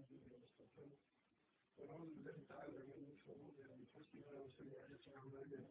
به ونستغفره ونعوذ بالله تعالى من شرور انفسنا وسيئات اعمالنا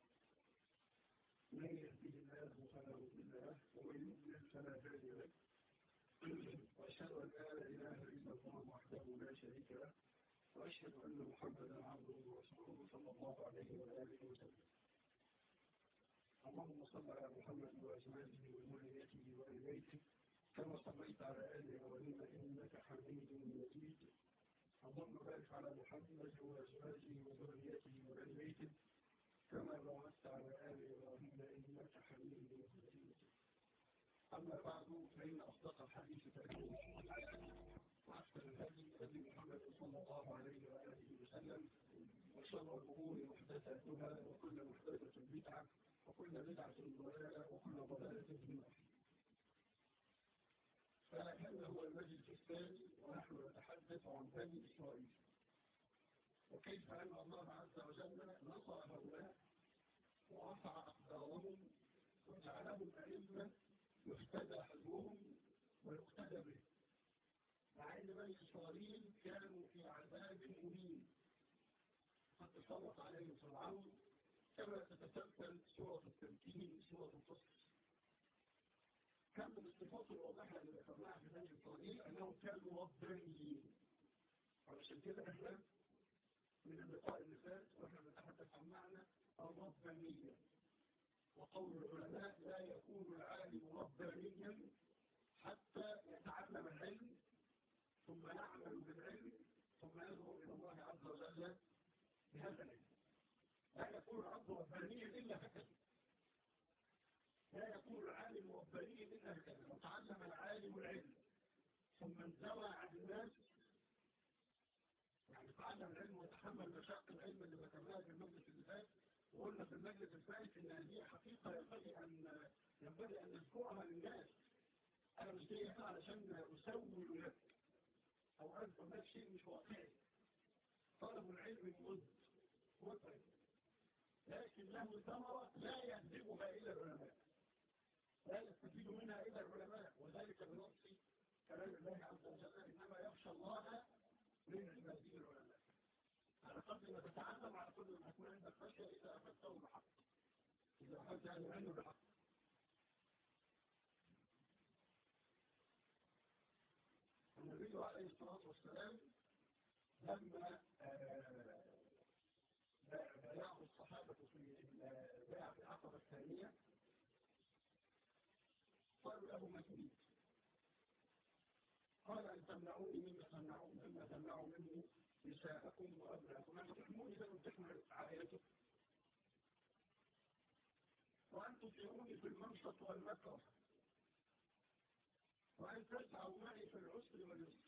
من يهده الله فلا مضل له ومن يضلل فلا هادي له واشهد ان لا اله الا الله وحده لا شريك له واشهد ان محمدا عبده ورسوله صلى الله عليه واله وسلم اللهم صل على محمد وازواجه وذريته وال بيته كما صليت على ال ابراهيم انك حميد مجيد اللهم بارك على محمد وازواجه وذريته وال بيته كما باركت على ال ابراهيم انك حميد مجيد اما بعد فان اصدق الحديث كلام واحسن الهدي هدي محمد صلى الله عليه واله وسلم وشر الامور محدثاتها وكل محدثه بدعه وكل بدعة ضلالة وكل ضلالة في النار. فهذا هو المجلس الثاني ونحن نتحدث عن بني إسرائيل. وكيف أن الله عز وجل نصر هؤلاء ورفع أقدارهم وجعلهم أئمة يهتدى حلمهم ويقتدى به. مع أن بني إسرائيل كانوا في عذاب مهين. قد تسلط عليهم فرعون كما تتسلسل سورة التمكين سورة الفصل كان من الصفات الواضحة اللي ذكرناها في بني إسرائيل أنهم كانوا ربانيين علشان كده احنا من اللقاء اللي فات واحنا بنتحدث عن معنى الربانية وقول العلماء لا يكون العالم ربانيا حتى يتعلم العلم ثم يعمل بالعلم ثم يدعو إلى الله عز وجل بهذا العلم لا يكون العبد ربانيا إلا هكذا لا يكون العالم ربانيا إلا هكذا لو تعلم العالم العلم ثم انزوى عن الناس يعني تعلم العلم وتحمل مشاق العلم اللي ذكرناها في المجلس اللي فات وقلنا في المجلس الفائت ان هذه حقيقه ينبغي ان ينبغي ان نذكرها للناس انا مش جاي هنا علشان اسول لك او اذكر لك شيء مش واقعي طلب العلم مد متعب لكن له ثمرة لا يهدبها إلى العلماء لا يستفيد منها إلى العلماء وذلك بنص كلام الله عز وجل إنما يخشى الله من عباده العلماء على قدر ما تتعلم على قدر ما تكون عندك خشية إذا أخذته بحق إذا أخذت عن العلم بحق النبي عليه الصلاة والسلام لما بايعه الصحابة في بيعة العقبة الثانية قالوا له ما تريد قال أن تمنعوني مما تمنعون مما تمنعوا منه نساءكم وأبناءكم أن تحموني لم تحمل عائلتكم وأن تطيعوني في المنشط والمكره وأن تسعوا معي في العسر واليسر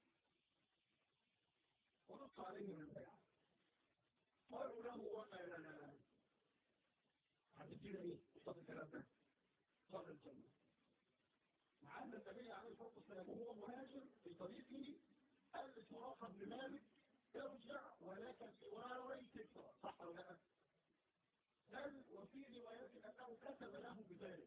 ونص عليهم البيعة قالوا له وما لنا هتدينا ايه قصاد الكلام ده قال الجنة مع ان النبي عليه الصلاه والسلام وهو مهاجر في طريقه قال لسراقه بن مالك ارجع ولك سواري كسرى صح ولا لا؟ قال وفي روايات انه كتب له بذلك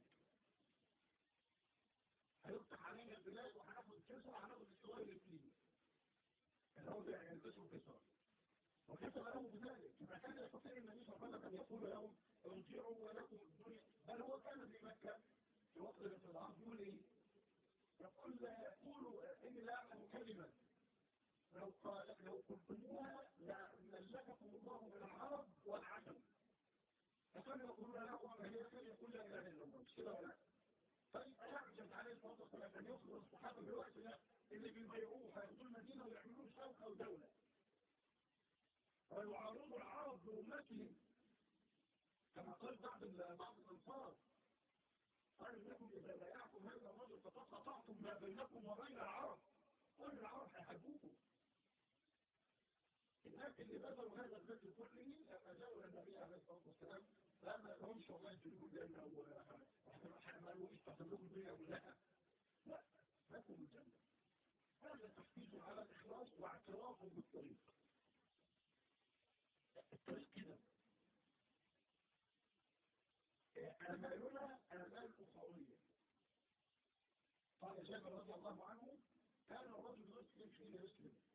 هيفتح علينا البلاد وهناخد كسرى وهناخد السواري الاثنين اللي هو يلبسوا كسرى وكتب له بذلك فكان يستطيع النبي صلى الله عليه وسلم ان يقول لهم ارجعوا ولكم الدنيا بل هو كان في مكه في وقت الاستضعاف يقول ايه؟ يقول يقول اني لا اعلم كلمه لو قال لو قلتموها لملككم الله من العرب والعجم فكانوا يقولون له ما هي خير يقول لا اله الا الله مش كده ولا طيب يعجز عليه الصلاه والسلام ان يخبر الصحابه بالوقت ده اللي بيبيعوه هياخدوا المدينه ويعملوا شوكه ودوله ويعارض العرب بأمتهم كما قال بعض بعض الأنصار قال لكم إذا بايعكم هذا الرجل فقد قطعتم ما بينكم وبين العرب كل العرب هيحبوكم الناس اللي بذلوا هذا الذكر كله لما جاءوا النبي عليه الصلاة والسلام لما لهمش والله يدخلوا الجنة وحملوا يستخدموا الدنيا كلها لا لكم الجنة هذا تحفيز على الإخلاص واعتراف بالطريق الطريق كده آمالنا آمال أخروية قال جابر رضي الله عنه كان الرجل يسلم حين يسلم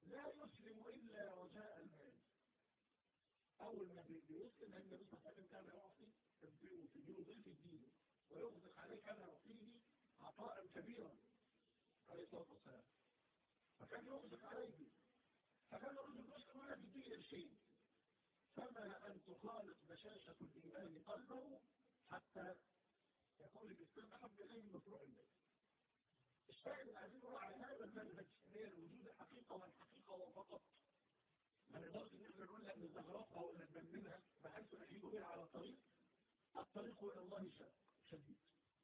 لا يسلم إلا رجاء المال أول ما بيسلم أن النبي صلى الله عليه وسلم كان يعطي الضيوف يجيله ضيف الدين ويغدق عليه كان يعطيه عطاء كبيرا عليه الصلاة والسلام فكان يغدق عليه فكان الرجل يسلم ولا تديه شيء فما أن تخالط بشاشة الإيمان قلبه حتى يقول الإسلام أحب إليه من مشروع الله الشاهد عايزين نروح على هذا المنهج هي الوجود الحقيقة والحقيقة وفقط ما نقدرش ان احنا نقول ان نزغرطها ولا نبنمها بحيث نجيب بها على طريق الطريق الى الله شديد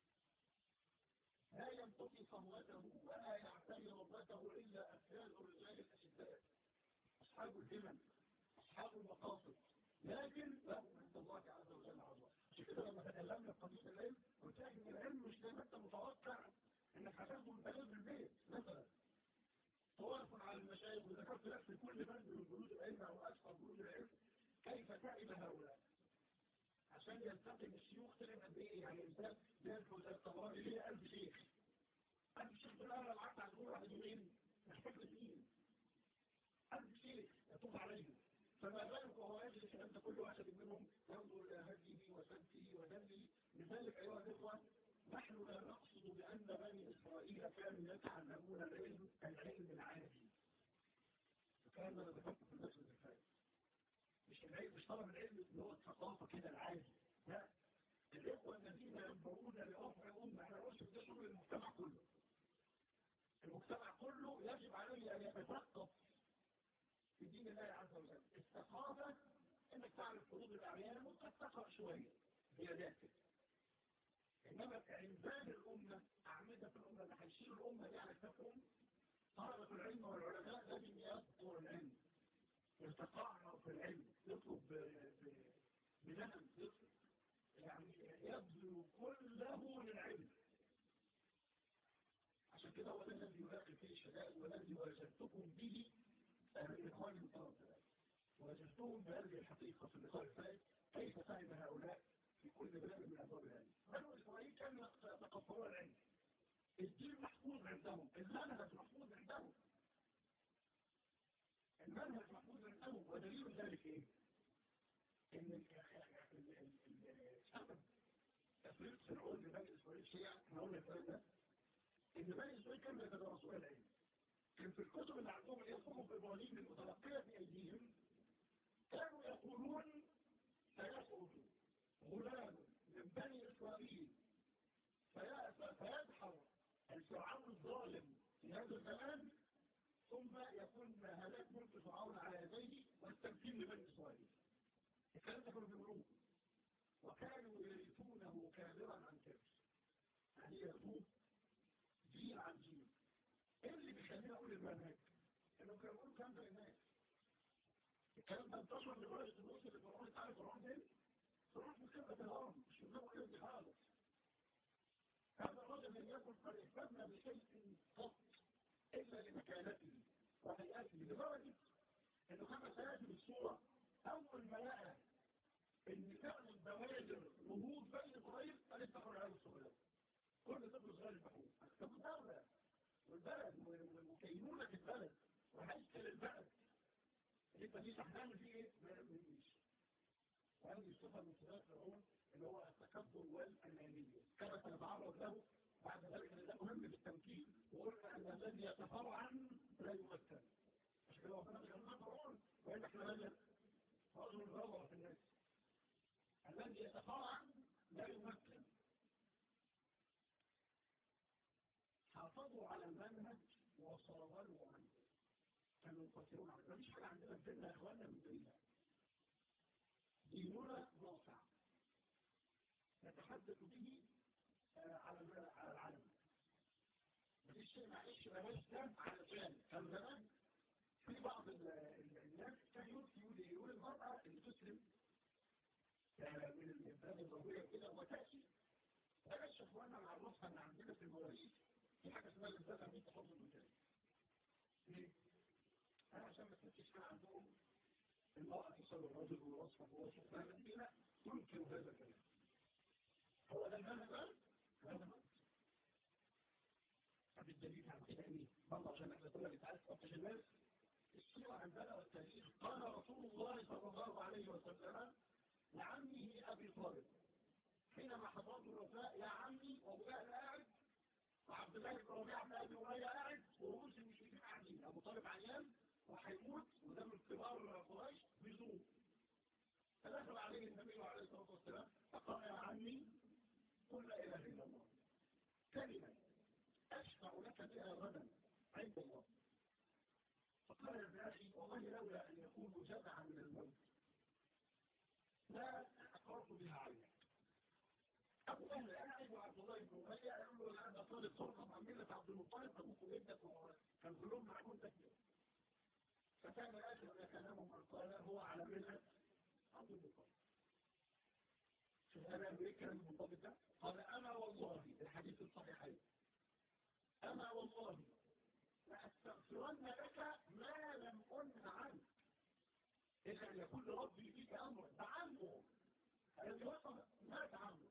لا ينطفي صهوته ولا يعتري ربته الا افعال الرجال الاشداء اصحاب الهمم اصحاب المقاصد لكن لهم عند الله عز وجل عظمه عشان كده لما تكلمنا في قضيه العلم قلت لك ان العلم مش زي ما انت متوقع انك هتاخده من بلد البيت مثلا تواصل على المشايخ وذكرت لك في كل بند من بنود العلم او اكثر بنود العلم كيف تعب هؤلاء عشان يلتقي الشيوخ طلع قد ايه يعني انسان يدخل الطبراني ليه 1000 شيخ 1000 شيخ دول انا العقد على دول واحد يومين محتاج اثنين 1000 شيخ يطوف عليهم فما بالك وهو يجلس عند كل واحد منهم ينظر الى هديه وسمته ودمه لذلك ايها الاخوه نحن لا نقصد بأن بني إسرائيل كانوا يتعلمون العلم العلم العادي وكان أنا ذكرت في النفس الفائد مش العلم مش طلب العلم اللي هو الثقافة كده العادي لا الإخوة الذين ينبغون لرفع أمة احنا نقصد ده شغل المجتمع كله المجتمع كله يجب عليه أن يتثقف في دين الله عز وجل الثقافة انك تعرف حدود الأعيان وقد تقرأ شوية زياداتك إنما كإنزال الأمة أعمدة في الأمة اللي هيشيل الأمة دي على كتافهم طلبة العلم والعلماء لازم يذكروا العلم يتقاعدوا في العلم يطلب بنهم يطلب يعني يبذل كله للعلم عشان كده هو ده الذي يلاقي فيه الشدائد والذي واجهتكم به الإخوان من طرف ذلك واجهتهم بهذه الحقيقة في اللقاء الفائت كيف فهم هؤلاء في كل بلاد من أبواب العلم بنو إسرائيل كانوا يتقفرون العلم الدين محفوظ عندهم المنهج محفوظ عندهم المنهج محفوظ عندهم ودليل ذلك ايه؟ ان السبب تفريق فرعون لبني اسرائيل شيء احنا قلنا الكلام ده ان بني اسرائيل كانوا يتدرسون العلم كان في الكتب اللي عندهم اللي يصبوا في ابراهيم المتلقيه بايديهم كانوا يقولون سيخرج غلام من بني إسرائيل فيدحر الفرعون الظالم في هذا الزمان ثم يكون هلاك ملك فرعون على يديه والتمكين لبني إسرائيل الكلام ده كانوا بيقولوه وكانوا يرثونه كابرا عن كبر يعني يرثوه جيل عن جيل ايه اللي بيخليني اقول المنهج؟ انه كانوا يقولوا كلام زي الناس الكلام ده انتشر لدرجه ان وصل لفرعون تعرف فرعون فين؟ تروح مكبة الأرض مش مكبة الأرض خالص هذا الرجل لم يكن قد اهتم بشيء قط إلا لمكانته وهيئته لدرجة إنه كما سيأتي بالصورة أول ما لقى إن فعل البوادر نهوض بين إسرائيل قال اتقوا العيال الصغيرة كل طفل صغير يفتحوه أكتبوا الدولة والبلد وكينونة البلد وهيكل البلد انت دي تحتمل فيه ايه؟ ما يرميش وهذه الصفة من صفات فرعون اللي هو التكبر والأنانية كما سنتعرض له بعد ذلك ان ده مهم في التمكين وقلنا أن الذي يتفرعن لا يمثل عشان كده ربنا بيقول فرعون وإن احنا لنا رجل الغضب في الناس الذي يتفرعن لا يمثل حافظوا على المنهج وصاغلوا عنه كانوا يقاتلون عنه مفيش حاجة عندنا في ديننا يا اخواننا من ديننا ديننا واقع نتحدث به على على العالم مفيش شيء معلش ملاش دم علشان كان زمان في بعض الناس كانوا يقول المرأة اللي تسلم من البلاد الضرورية كده وتأتي بلاش اخوانا نعرفها ان عندنا في المواريث في حاجة اسمها الزكاة دي تحفظ المكان ليه؟ أنا عشان ما تنسيش كان عندهم المرأة تصل الرجل ووصفه ووصفه فهذا الدين يمكن هذا الكلام هو ده المعنى بقى؟ هذا معنى طب الدليل على كده ايه؟ برضه عشان احنا كنا بنتعرف تفتش الناس الناس كان يفتي يقول المرأة اللي تسلم من بني إسرائيل السيرة عندنا والتاريخ قال رسول الله صلى الله عليه وسلم لعمه أبي طالب حينما حضرت الوفاء يا عمي وابو جهل قاعد وعبد الله بن ربيعه بن ابي هريره قاعد ورؤوس المشركين قاعدين ابو طالب عيان وهيموت وده من كبار قريش بيزور فدخل عليه النبي عليه الصلاه والسلام فقال يا عمي قل لا اله الا الله كلمه اشفع لك بها غدا عند الله فقال يا ابن اخي والله لولا ان يكون جزعا من الموت لا اقررت بها عينك أبو أهل قاعد وعبد الله بن أبي قال له أنا طالب ترغب عن ملة عبد المطلب أبوك جدك كان كلهم معقول تكبير فكان آخر كلامهم أن قال هو على ملة عبد المطلب شوف أنا أقول إيه كلام المنضبط ده قال أنا والله الحديث الصحيحين أنا والله لأستغفرن لك ما لم أن عنك إلا أن يكون لربي فيك أمر ده عنه الذي وصل مات عنه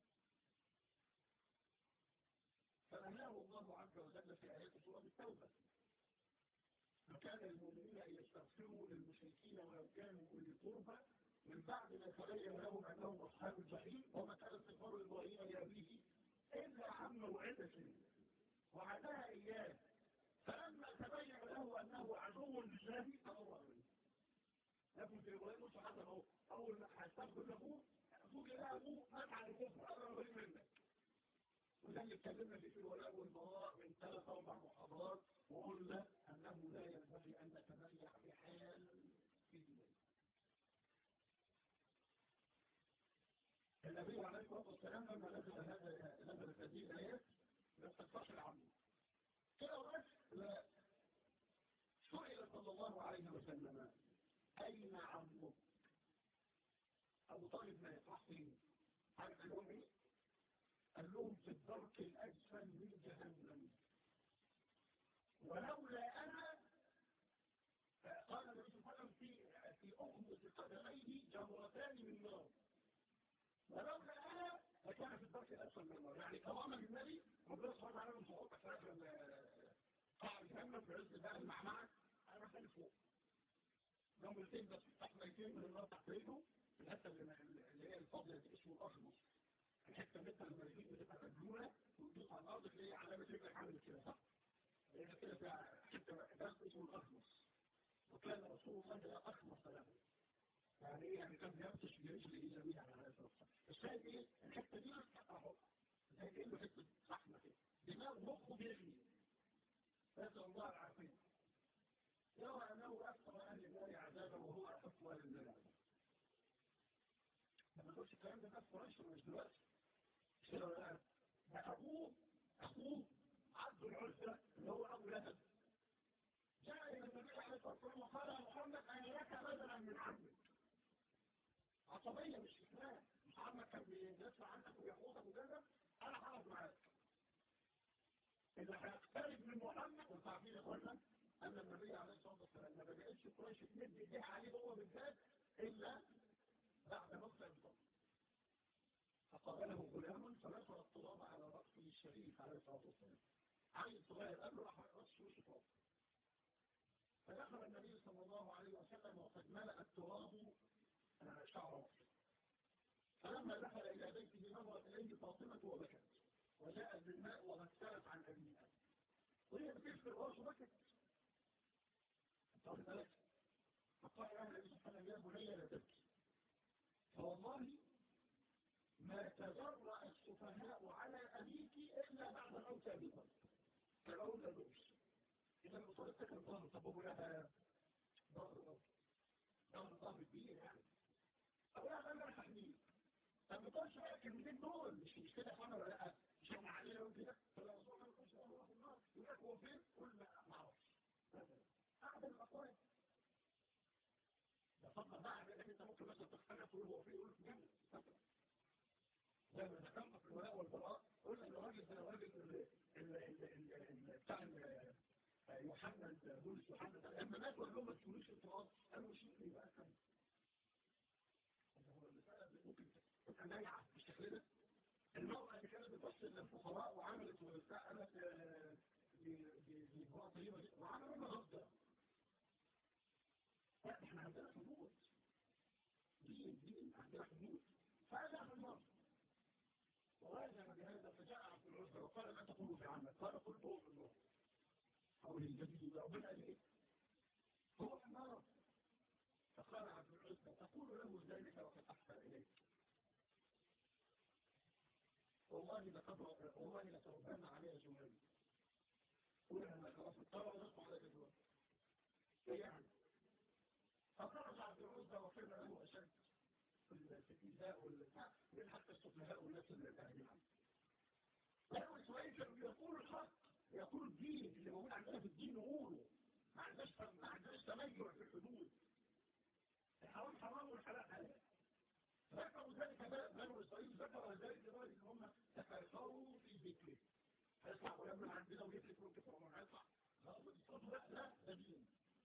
فأناه الله عز وجل في آيات سورة التوبة فكان المؤمنين أن يستغفروا للمشركين ولو كانوا أولي قربى من بعد ما تبين لهم أنهم أصحاب الجحيم وما كان استغفار إبراهيم لأبيه إلا عن موعدة وعدها إياه فلما تبين له أنه عدو لله تبرأ منه لكن في إبراهيم سبحانه أول ما هيستغفر لأبوه أبوك لا أبوه مات على الكفر أنا إبراهيم منك وده اللي اتكلمنا فيه في الولاء والبراء من ثلاث اربع محاضرات وقلنا انه لا ينبغي ان نتميع بحال في ديننا. النبي عليه الصلاه والسلام لما نزل هذا نزلت هذه الايات ما استغفرش العمل. كده بس لا سئل صلى الله عليه وسلم اين عمك؟ ابو طالب ما يطرح فين؟ عارف قال لهم ايه؟ قال لهم في الدرك الأسفل من جهنم ولولا أنا قال النبي صلى الله عليه وسلم في في أخمص قدميه جمرتان من نار ولولا أنا لكان في الدرك الأسفل من النار يعني كرامة للنبي ربنا سبحانه وتعالى من صعوبة في آخر قاع جهنم في عز بقى المعمعة أنا بخلي فوق جمرتين بس تحت ميتين من النار تحت رجله الحتة اللي هي الفضلة دي اسمه الأخمص الحته مثل المريض بتبقى مجنونه وتدوس على الارض تلاقي علامه رجلك عامله كده صح؟ هي كده فيها حته ده اسمه الاخمص وكان رسول الله لا اخمص له يعني ايه يعني كان بيبطش برجله جميعا على هذا الصف الشاهد ايه؟ الحته دي اهو زي كانه حته لحمه كده دماغ مخه بيغلي نسال الله العافيه يرى انه اكثر اهل النار عذابا وهو اقوى للملائكه ما نقولش الكلام ده بس قريش مش دلوقتي ده أبوه أخوه عبد العزة اللي هو أبو لهب جاء إلى النبي عليه الصلاة والسلام وقال يا محمد أنا لك بدلا من عمك عصبية مش إسلام مش عمك كان بيدافع عنك ويحوطك وكذا أنا هقعد معاك اللي هيقترب من محمد وانتوا عارفين يا اخوانا أن النبي عليه الصلاة والسلام ما بدأتش قريش تمد إيديها عليه هو بالذات إلا بعد مصر الفضل فقابله غلام فنشر التراب على رأسه الشريف عليه الصلاة والسلام عيل صغير قال له راح رأسه وشه تراب فدخل النبي صلى الله عليه وسلم وقد ملأ التراب شعر رأسه فلما دخل إلى بيته نظرت إليه فاطمة وبكت وجاءت بالماء وغسلت عن أبيها وهي بتغسل رأسه بكت طب بالك فقال لها النبي صلى الله عليه وسلم يا بني لا تبكي فوالله ما تجرأ السفهاء على أبيك إلا بعد موت أبي طالب كالأول لدوش إذا الأصول السكن ظهر سببه لها ظهر ظهر ظهر كبير يعني أولا قال لها تحميل طب ما تقولش بقى الكلمتين دول مش مش كده اخوانا ولا لا مش احنا علينا يوم كده فالرسول ما يقولش الله في النار يقول لك هو فين؟ قول لا ما اعرفش أعدل الأقوال ده فقط بقى انك انت ممكن مثلا تختلف تقول هو فين يقول في جنة مثلا زي ما ذكرنا في الولاء والبراء قلنا ان الراجل ده الراجل بتاع يوحنا بولس يوحنا لما مات وقال لهم ما تقولوش التراث قالوا شيء لي بقى كان هو المسألة ممكن تبقى نايعة بالشكل ده المرأة اللي كانت بتوصل للفقراء وعملت وبتاع قالت دي دي دي امرأة طيبة جدا وعملوا لها غصب لا احنا عندنا حدود دين دين عندنا حدود فهذا في النار وهذا بهذا فجاء عبد العزة وقال ما تقول في عمل قال قلت هو في النار حول الجديد ربنا قال ايه هو في النار فقال عبد العزة تقول له ذلك وقد أحسن إليك والله لقد والله لتربنا عليها جمال قولها ما خلاص الطرق ونصف على جدوال ايه يعني فخرج عبد العزة وكان له أشد في الإيذاء والبتاع من حتى السفهاء والناس اللي الأهلها لا إسرائيل كان يقول الحق يقول الدين اللي موجود عندنا في الدين نقوله ما عندناش ما عندناش تميع في الحدود الحرام حرام والحلال حلال ذكروا ذلك بنو إسرائيل ذكروا ذلك لدرجة إن هم تفرقوا في ذكره هيطلع ولما عندنا ويفلك ممكن فرعون هيطلع لا لا ده دين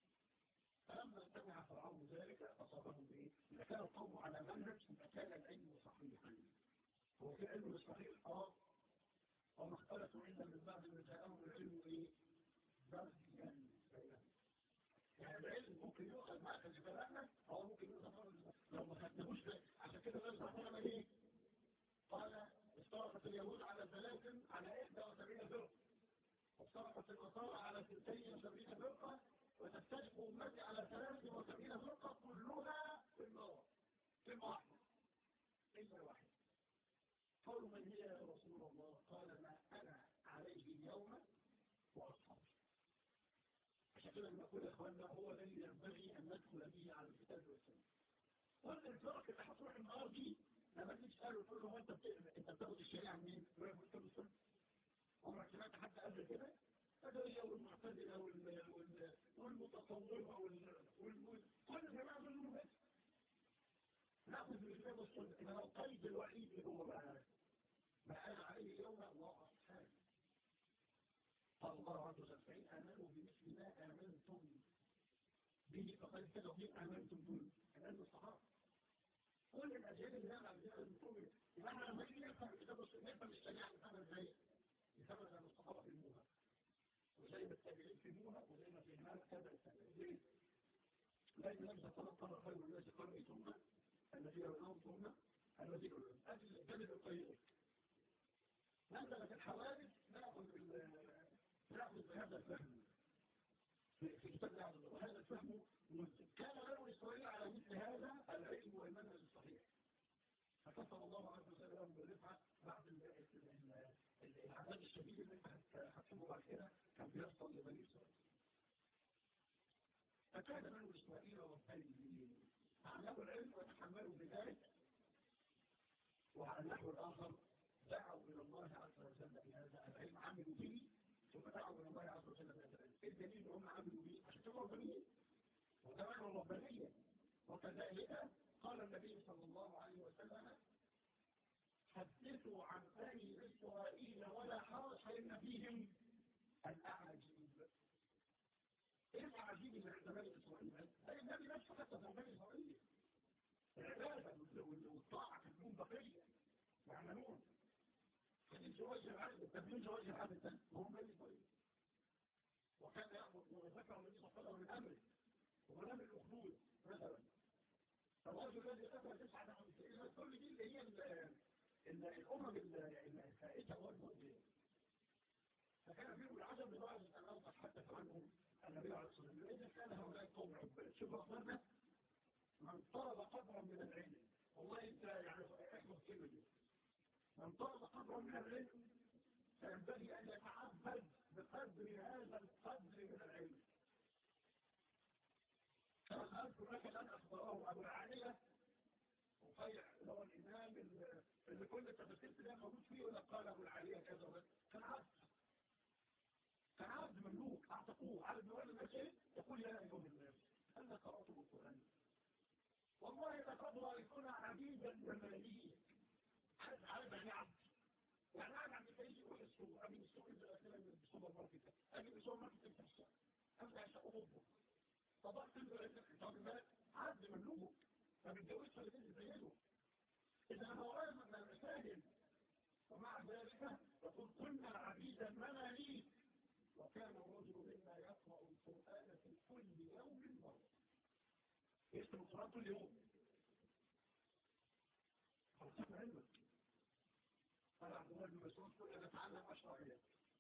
فلما سمع فرعون ذلك أصابهم بإيه؟ إذا كان القوم على منهج فكان العلم صحيحا هو في علم صحيح اه وما اختلفوا إلا من بعد ما جاءهم العلم إيه؟ بغيا بينهم يعني العلم ممكن يؤخذ معك لبلدنا أو ممكن يؤخذ لو ما خدناهوش عشان كده لازم نعمل ايه؟ قال افترقت اليهود على ثلاث على 71 فرقة وافترقت النصارى على 72 فرقة وتفترق أمتي على 73 فرقة كلها في النار كلمة واحدة كلمة واحدة قالوا من هي يا رسول الله قال ما أنا عليه اليوم وأصحابي عشان كده نقول يا إخواننا هو الذي ينبغي أن ندخل به على الكتاب والسنة وأن الفرق اللي هتروح النار دي لما تيجي تسأله تقول له هو أنت أنت بتاخد الشريعة منين؟ يقول لك الكتاب والسنة عمرك سمعت حد قبل كده؟ القدرية والمعتزلة والمتصوفة وال كل جماعة دول بس ناخذ من الكتاب والسنة إنما القيد الوحيد اللي هو بقى ما أنا عليه اليوم الله أصحابي قال الله عز وجل فإن آمنوا بمثل ما آمنتم به فقد اهتدوا به آمنتم به آمنوا الصحابة كل الأجيال اللي نعمل بها المفروض يبقى احنا لما نيجي نفهم الكتاب والسنة نفهم الشريعة نفهمها ازاي؟ نفهمها زي ما الصحابة فهموها وزي ما التابعين فهموها وزي ما فهمها التابع التابعين لأن النبي صلى الله عليه وسلم خير الناس قرني ثم الذي يرونهم ثم الذي يرونهم أجل الجانب القيم نزلت الحوادث نأخذ نأخذ بهذا الفهم في كتاب العظم وهذا الفهم كان غير إسرائيل على مثل هذا العلم والمنهج الصحيح فكفر الله عز وجل لهم بالرفعة بعد العذاب الشديد اللي حكمه بعد كده كان بيحصل لبني إسرائيل فكان بنو إسرائيل ربانيين تعلموا العلم وتحملوا بذلك وعلى النحو الآخر دعوا إلى الله عز وجل بهذا العلم عملوا به ثم دعوا إلى الله عز وجل بهذا العلم إيه الدليل هم عملوا به عشان كانوا ربانيين وكمان الربانية وكذلك قال النبي صلى الله عليه وسلم حدثوا عن بني إسرائيل ولا حرج فإن فيهم الأعاجيب إيه الأعاجيب اللي عند بني إسرائيل؟ أي النبي نفسه حتى في بني إسرائيل العبادة والطاعة في اليوم بقية يعملون فمن زواج العبد تبين زواج العبد هم بني إسرائيل وكان يأمر وذكر النبي صلى الله عليه وسلم من أمره ومنام الأخدود مثلا الرجل الذي قتل تسعة وتسعين كل دي اللي هي الأمم الفائتة والمؤذية فكان فيهم العجب لدرجة أن أوضح حدث عنهم النبي عليه الصلاة والسلام إذا كان هؤلاء قوم عباد شوف أخبرنا من طلب قدرا من العلم والله أنت يعني احفظ الكلمة دي من طلب قدرا من العلم فينبغي أن يتعبد بقدر هذا القدر من العلم كما أذكر لك أن أخبره أبو العالية وخير اللي هو الإمام اللي كل التفسير ده موجود فيه ولا قال أبو العالية كذا كان عبد كان عبد مملوك أعتقوه على النوال المسيح يقول يا أيها الناس أنا قرأت بالقرآن والله لقد رأيتنا عبيدا مماليك عارف عارف يعني عبد يعني قاعد عند الكريم يروح السوق أمين السوق ينزل أسئلة من السوبر ماركت أمين السوبر ماركت يفتح أفتح شقه أطبخ طبعا تنزل عندك طب بالك عبد مملوك ما بيتجوزش اللي تنزل زيه إذا أنا ورايا من المساجد ومع ذلك يقول كنا عبيدا مماليك وكان الرجل منا يقرأ القرآن في كل يوم مرة يكتب القرآن كل يوم فلسفة علمك قال عبد الله بن مسعود كنا نتعلم عشر آيات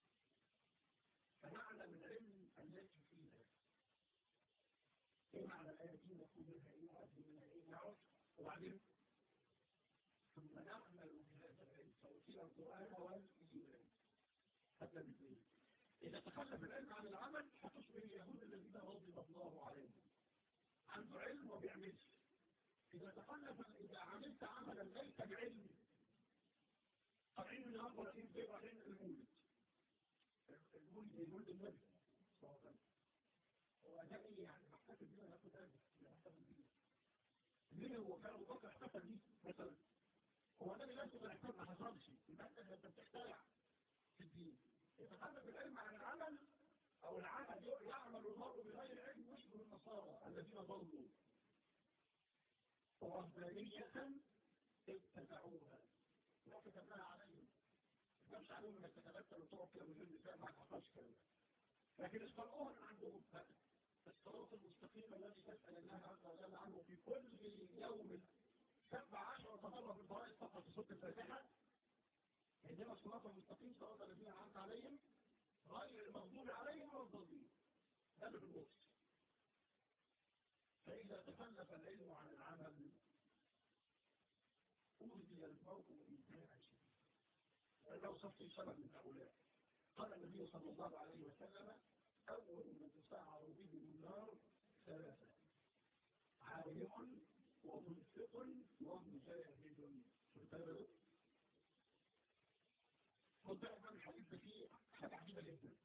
فنعلم العلم التي فيها ايه معنى الآية دي نقول منها ايه وعدي منها ايه نعرف وبعدين ثم نعمل بهذا العلم توصيل القرآن والإيمان هذا الاثنين إذا تخلف العلم عن العمل هتشبه اليهود الذين غضب الله عليهم عنده علم وما بيعملش إذا تخلف إذا عملت عملا ليس بعلم طبعين من أول إيه بيبقى علم المولد المولد المولد النبي صلى الله عليه وسلم هو ده إيه يعني محتفل بيه ولا ياخد أجر محتفل بيه ليه هو كان أبو بكر احتفل بيه مثلا هو ده اللي لازم الاحتفال ما حصلش يبقى أنت بتخترع في الدين يتخلف العلم عن العمل أو العمل يعمل المرء بغير علم يشبه النصارى الذين ضلوا ورهبانية اتبعوها وكتبناها عليهم مش عليهم انك تتبتل وتقعد كده من النساء ما حصلش كده لكن اخترعوها من عندهم الصراط المستقيم الذي تسأل الله عز وجل عنه في كل يوم سبع عشر مرة في الفرائض فقط في سورة الفاتحة عندما الصراط المستقيم صراط الذين أنعمت عليهم غير المغضوب عليهم ولا الضالين ده اللي في النص فإذا تخلف العلم عن العمل أهدي الموت إنتاعا شديدا فلو وصفت سبب من هؤلاء قال النبي صلى الله عليه وسلم أول من تسعر به النار ثلاثة عالم ومنفق ومجاهد فانتبهوا خد بالك من الحديث ده فيه حاجة عجيبة جدا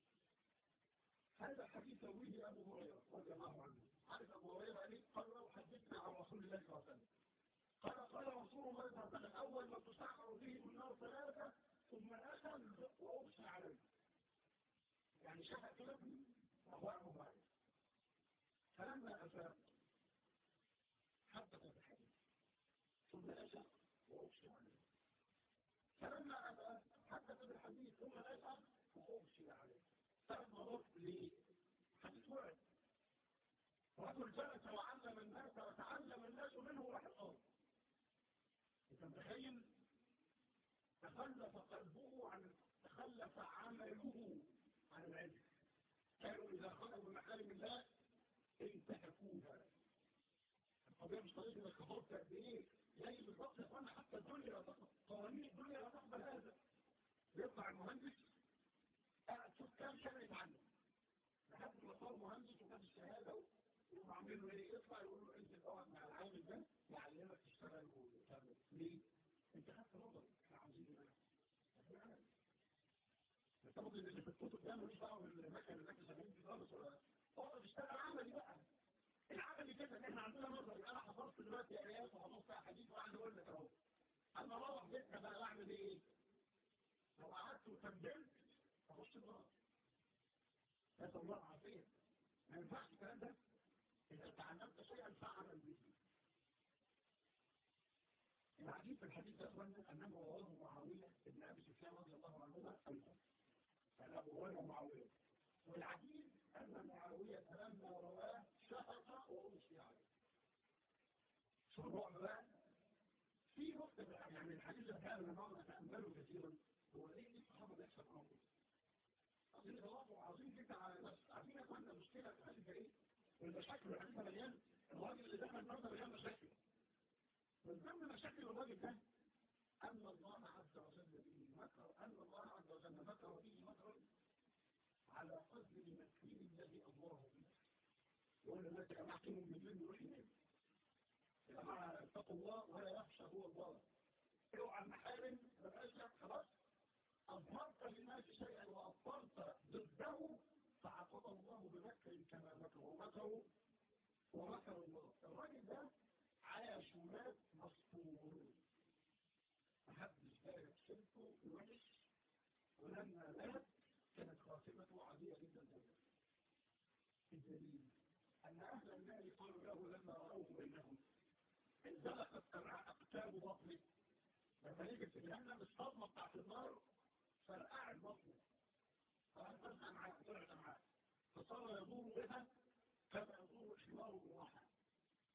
هذا حديث رويه أبو هريرة رضي الله عنه عارف أبو هريرة عليه قال له حدثنا عن رسول الله صلى الله عليه وسلم قال قال رسول الله صلى الله عليه وسلم أول ما تسعر به النار ثلاثة ثم أخذ وأغشى عليه يعني شفع كده أخوانه معي فلما أفاق حدث الحديث ثم أشى وأغشى عليه فلما أفاق حدث بالحديث ثم أشى وأغشى عليه ثلاث مرات ليه؟ حديث وعد رجل جلس وعلم الناس وتعلم الناس منه وراح الأرض انت متخيل تخلف قلبه عن تخلف عمله عن العلم كانوا إذا خرجوا بمحارم الله انتهكوها القضية مش طريقة انك خبرت قد ايه زي بالضبط يا اخوانا حتى الدنيا قوانين الدنيا لا تقبل هذا يطلع المهندس قاعد شوف كام سنة يتعلم لحد ما صار مهندس وخد الشهادة ويقوم عاملين له ايه يطلع يقول له انت تقعد مع العامل ده يعلمك تشتغل وتعمل ليه؟ انت خدت نظري احنا عاوزين ايه؟ انت ممكن اللي في الكتب ده ملوش دعوه بالمكان اللي احنا شغالين فيه خالص ولا اقعد اشتغل عملي بقى العملي كده ان احنا عندنا نظري انا حفظت دلوقتي ايات وحفظت احاديث وقاعد اقول لك اهو اما اروح بيتنا بقى اعمل ايه؟ لو قعدت وكملت اخش النار نسال الله العافيه ما ينفعش الكلام ده إذا تعلمت شيئا فعلا به العجيب في الحديث ده أخوانا أنه رواه معاوية ابن أبي سفيان رضي الله عنهما أيضا كان أبو هريرة ومعاوية والعجيب أن معاوية لما رواه شفق وأمشي عليه شو الرعب بقى؟ في نقطة يعني الحديث ده كان لما نتأمله كثيرا هو ليه الصحابة بيحصل أمره؟ أصل ده عظيم جدا على النفس عارفين يا أخوانا المشكلة في إيه؟ والمشاكل الحديثة مليان الراجل اللي دخل النهارده مليان مشاكل من ضمن مشاكل الراجل ده أن الله عز وجل به مكر أن الله عز وجل مكر به مكر على قدر المكر الذي الله به يقول الناس جماعتهم من الجن والإيمان يا جماعة اتقوا الله ولا يخشى هو الله اوعى المحارم ما بقاش خلاص أظهرت للناس شيئا وأبطلت ضده فعقب الله بمكر كما مكروا ومكروا ومكروا الله الراجل ده عاش ومات مصفور محدش بارك سلطه وحش ولما مات كانت خاتمته عادية جدا جدا الدليل أن أهل النار قالوا له لما رأوه بينهم انزلقت أقتاب بطنه لما يجي في جهنم الصدمة بتاعت النار فرقعت بطنه فأنت معاه طلعت معاه فصار يدور بها كما يدور الحمار بالراحة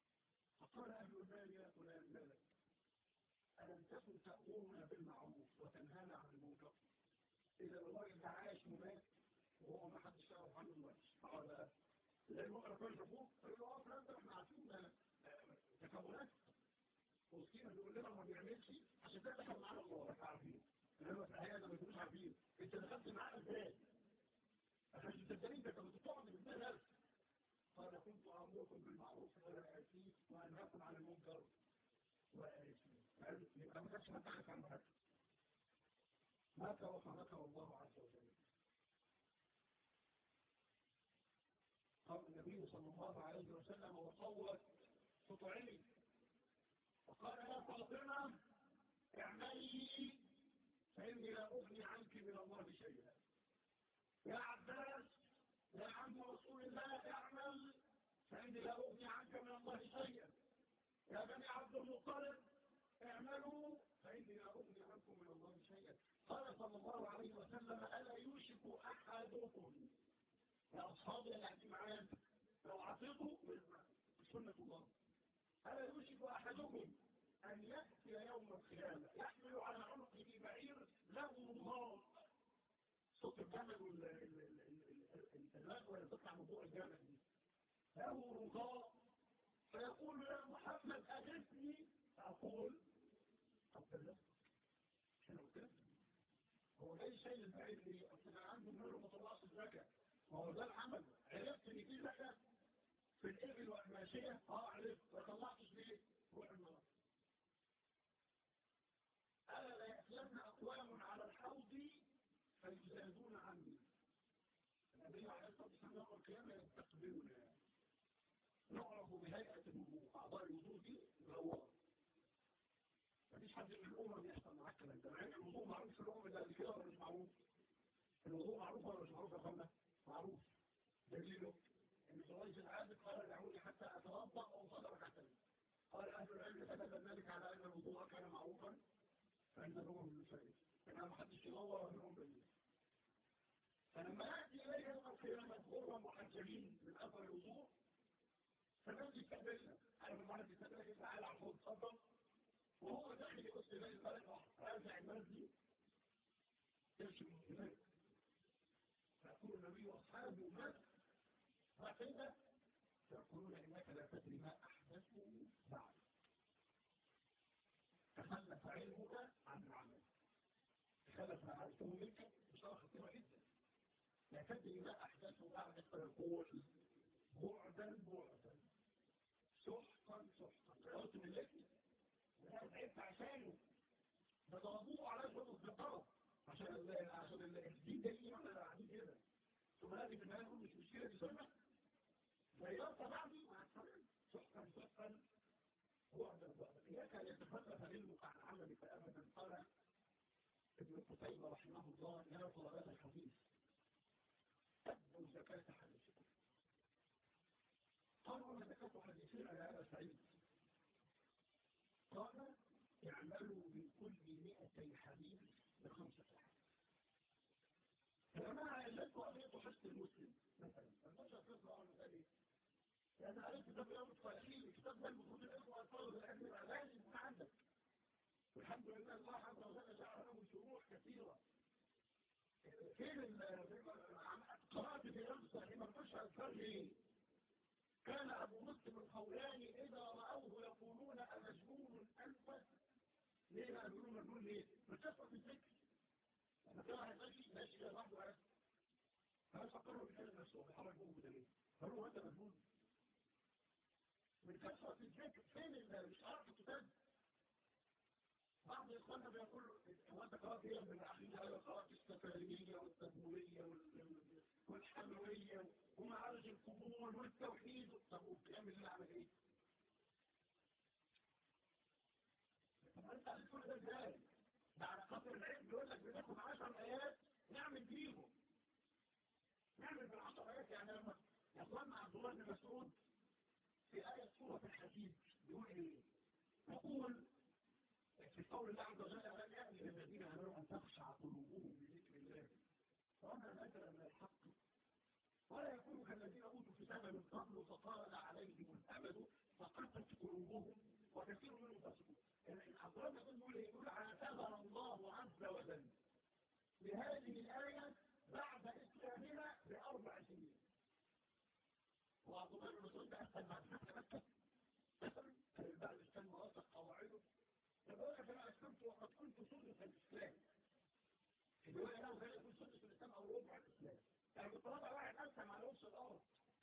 قال أهل المال يا فلان مالك ألم تكن تأمرنا بالمعروف وتنهانا عن المنكر إذا الراجل ده عايش ومات وهو ما حدش يعرف عنه دلوقتي قال لأنه أنا كل شافوه قال له أه فلان ده احنا عارفين تكونات وسكينة بيقول لنا ما بيعملش عشان ده دخل معانا الله احنا عارفين انما في الحقيقة ده ما يكونوش عارفين انت دخلت معانا ازاي؟ عشان تدرين ده كنت بتقعد من الناس قال كنت أمركم بالمعروف ولا آتيك وأنهاكم عن المنكر وآتيك يبقى ما كانش حد عارف عن هذا مات وفمكر الله عز وجل قال النبي صلى الله عليه وسلم وصوت تطعمي وقال يا فاطمة اعملي فإني لا أغني عنك من الله شيئا يا عباس يا عم رسول الله اعمل فإني لا أغني عنك من الله شيئا يا بني عبد المطلب اعملوا فإني لا أغني عنكم من الله شيئا قال صلى الله عليه وسلم ألا يوشك أحدكم يا أصحابي اللي قاعدين معايا لو عطيته سنة الله ألا يوشك أحدكم أن يأتي يوم القيامة يحمل على عنقه بعير له نار صوت الجمل والماء ولا تطلع من فوق الجمل دي له رضاء فيقول يا محمد أغثني فأقول طب الله عشان قلت هو جاي شايل البعير ليه؟ أصل كان عنده نور ما طلعش الزكاة ما هو ده العمل عرفت ان في زكاة في الإبل والماشية اه عرفت ما طلعتش ليه؟ روح النار ألا لا يأتين أقوام على الحوض فيزادون عني النبي عليه الصلاة والسلام يوم القيامة يستقبلنا نعرف بهيئة الوضوء أعضاء الوضوء دي ملوثة مفيش حد من الأمة بيحصل معاك الكلام ده مع الوضوء معروف في الأمة اللي قبل كده ولا مش معروف؟ الوضوء معروف ولا مش معروف يا أخوانا؟ معروف دليله إن سراج العابد قال دعوني حتى أتوضأ وصدر تحت قال أهل العلم ثبت ذلك على أن الوضوء كان معروفا فإن الأمم المسائل إنها ما حدش يدور منهم بالله فلما يأتي إليه يوم القيامة غرة محجبين من أثر الوضوء فالناس يستقبلنا أنا من معنى تستقبلك تعالى على الحوض اتفضل وهو داخل يقص إليه الملك راجع الناس دي تمشي من هناك فيقول النبي وأصحابه مات فكيف فيقولون إنك لا تدري ما أحدثه بعد تخلف علمك عن العمل تخلف ما عرفته منك بصراحة خطيرة جدا لا تدري ما أحدثه بعدك فيقول بعدا بعدا سحقا سحقا قلت من لكي وأنا تعبت عشانه ده ضربوه على شوط الزقارة عشان ال عشان الدين ده يجي واحنا قاعدين كده ثم هذه في النهاية مش مشكلة دي سنة فيرفع بعضي مع السلام سحقا سحقا بعدا بعدا إياك أن يتخلف علمك عن عملك أبدا قال ابن قتيبة رحمه الله يا طلبات الحديث أدوا زكاة حديثكم قالوا أنا زكاة حديثين على هذا سعيد قال اعملوا من كل مئتي حديث بخمسة حديث فلما علمت قضية حس المسلم مثلا البشر تطلع عن ذلك لأن عرفت ده في يوم الصالحين الكتاب ده المفروض الإخوة الفرد العلم العلاني من عندك والحمد لله الله عز وجل جعل له شروح كثيرة فين قرأت في يوم الصالحين ما تخش أذكار ليه كان أبو مسلم الخولاني إذا رأوه يقولون أمجنون أنت ليه لا يقولون مجنون ليه؟ متشفى في الذكر لما كان واحد ماشي ماشي كده لوحده عارف فهل فكروا بكلمة نفسه بيحرك بوه ده ليه؟ فهو أنت مجنون من كثرة الذكر فين اللي مش عارف الكتاب بعض الإخواننا بيقول هو أنت قرأت إيه من العقيدة أيوة قرأت السفرية والتدمورية والحموية ومعارج القبور والتوحيد طب وبتعمل اللي عمل إيه؟ طب أنت هتقول ده إزاي؟ ده على قدر العلم بيقول لك بناخد 10 آيات نعمل بيهم نعمل بالعشر آيات يعني لما يا إخواننا عبد الله بن مسعود في آية سورة الحديد بيقول إيه؟ يقول في قول الله عز وجل ألم يأتي للذين آمنوا أن تخشع قلوبهم بذكر الله وأما نزل من الحق ولا يكونوا كالذين أوتوا كتابا من قبل فطال عليهم الأمد فقدت قلوبهم وكثير منهم فسقوا الأقرب يقول يقول اعتذر الله عز وجل بهذه الآية بعد إسلامنا بأربع سنين وعبد الله بن مسعود أسلم بعد فتح مكة مثلا بعد الإسلام وأصدق قواعده فبقول لك أنا أسلمت وقد كنت سنة الإسلام الرواية له زي يكون سنة الإسلام أو ربع الإسلام يعني كنت رابع واحد أسلم على وش الأرض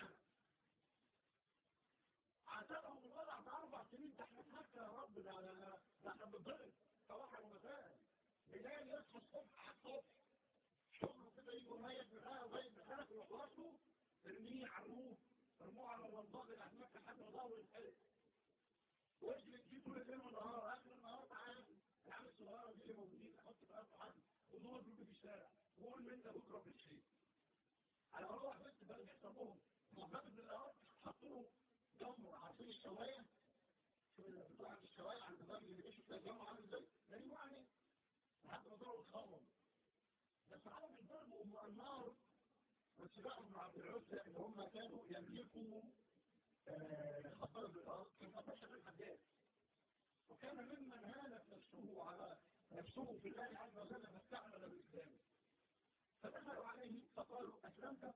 عتبهم الوضع في أربع سنين تحت مكة يا رب ده ده ده احنا بنضرب صباحا ومساء بلال يصحى الصبح على الصبح شغله كده يجوا ميت بخاله وبيت بخالك ويخلصوا ارميه على الروف ارموه على الرمضان اللي هناك لحد ما ظهره يتحرق واجلس فيه طول الليل والنهار اخر النهار تعالى العيال الصغيره دي اللي موجودين احط في قلب حد ودول بيجوا في الشارع وقول لي انت بكره في الشيء على اروح بس بقى بيحسبوهم مهمات من الارض حطوا جمر عارفين الشوايه بتوع الشوايه عند الراجل اللي بيشوف فيها جمر عامل ازاي ده يعني لحد ما ضربوا الخمر بس عالم الضرب ام النار والسباق بن عبد العزة اللي هم كانوا يملكوا خطر الأرض كان خطر شغل الحجاج وكان ممن هانت نفسه على نفسه في الله عز وجل فاستعمل بالإسلام فدخلوا عليه فقالوا أسلمت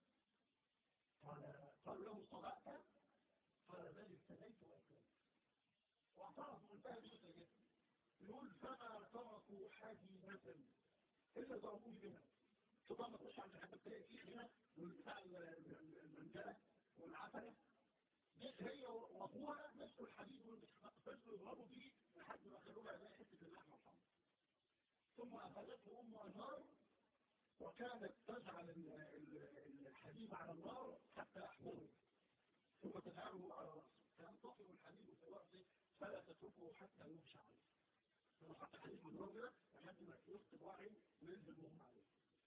قال قالوا له صدقت قال بل ابتديت وأسلمت واعترفوا منتهى جزء جدا يقول فما تركوا حديثة إلا ضربوه بها طبعا ما تخش عند حد تلاقي فيه هنا والبتاع المنجلة والعسلة هي واخوها مسكوا الحديد والفصل يضربوا فيه لحد ما خلوها زي حته اللحمه الحمراء ثم اخذته ام النار وكانت تجعل الحديد على النار حتى احمره ثم تجعله على راسه فينتصر الحديد في راسه فلا تتركه حتى يمشي عليه ثم حتى الحديد من رجله لحد ما يفقد وعي وينزل مهم عليه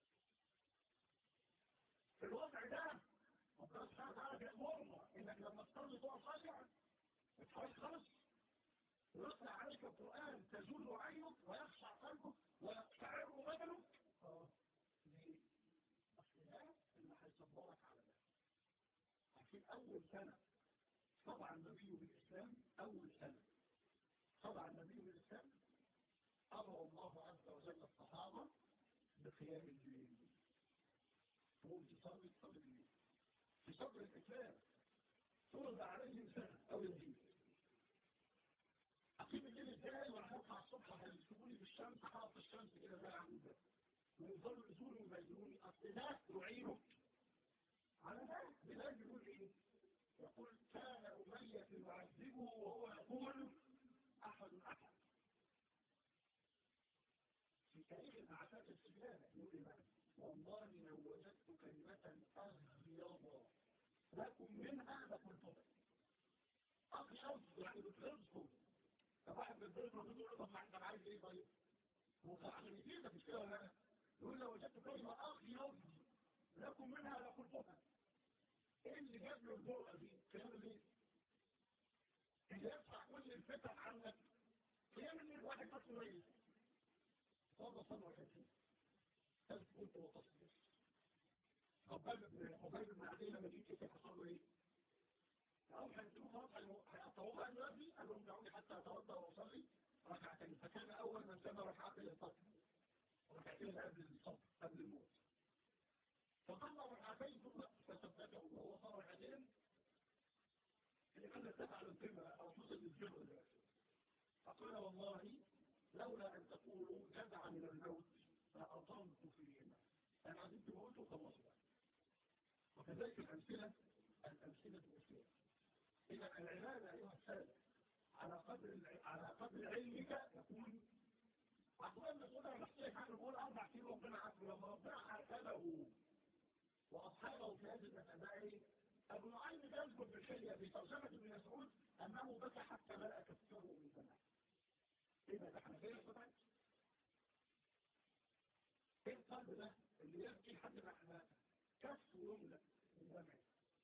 في الوضع ده ربنا سبحانه وتعالى بيأمرنا انك لما تصلي تقف خاشع ما تحاولش خالص ويطلع عليك القرآن تزول عينك ويخشع قلبك ويقشعر بدنك اه ليه؟ اصل ده اللي هيصبرك على ده عشان اول سنة طبعا النبي بالاسلام اول سنة طبعا النبي بالاسلام امر الله عز وجل الصحابة بقيام الليل تقوم تصلي تصلي الليل في صدر الإسلام فرض عليهم سنة أو يزيد أقيم الليل إزاي وأنا هطلع الصبح هيسيبوني في الشمس حاط في الشمس كده زي عمود ويفضلوا يزوروا ويبينوني أصل ده يعينك على ده بلاد يقول إيه؟ يقول كان أمية يعذبه وهو يقول أحد أحد في تاريخ الأعداد السجانة يقول إيه والله لو وجدت كلمة أغيض لكم منها لكنتم أغيض يعني بتغيظكم فواحد بتغيظ رسول الله طب ما انت عايز ايه طيب؟ هو عشان يفيدك مش كده ولا لا؟ يقول لو وجدت كلمة أغيض لكم منها لكنتم ايه اللي جاب له الجرأة دي؟ كلام الليل اللي يفتح كل الفتن عنك كلام الليل واحد بس قليل صلى صلى وحسين تثبت وتصبر خباب بن خباب بن عدي لما جيت كيف حصل له ايه؟ قالوا هيدوا خلاص هيقطعوها دلوقتي قال لهم دعوني حتى اتوضا واصلي ركعتين فكان اول من سمى ركعتين للصبر ركعتين قبل الصبر قبل الموت فصلى ركعتين ثم فثبته وهو صلى ركعتين اللي كان ارتفع للقمه او وصل للجبل دلوقتي فقال والله لولا ان تقولوا جدع من الموت فأطمت فيهما أنا عزمت موت وخلص بقى وكذلك الأمثلة الأمثلة الأخيرة إذا العبادة أيها السادة على قدر على قدر علمك يكون أقوال مسؤولة أنا بحكي لك عنه بقول أربع سنين ربنا عارفه لما ربنا حاسبه وأصحابه في هذه المسألة أبو نعيم يذكر بالحلية في ترجمة ابن مسعود أنه بكى حتى ملأ كفه من دمع إذا ده احنا غير طبعا ايه القلب ده اللي يبكي حد ما احنا كف يملأ من دمع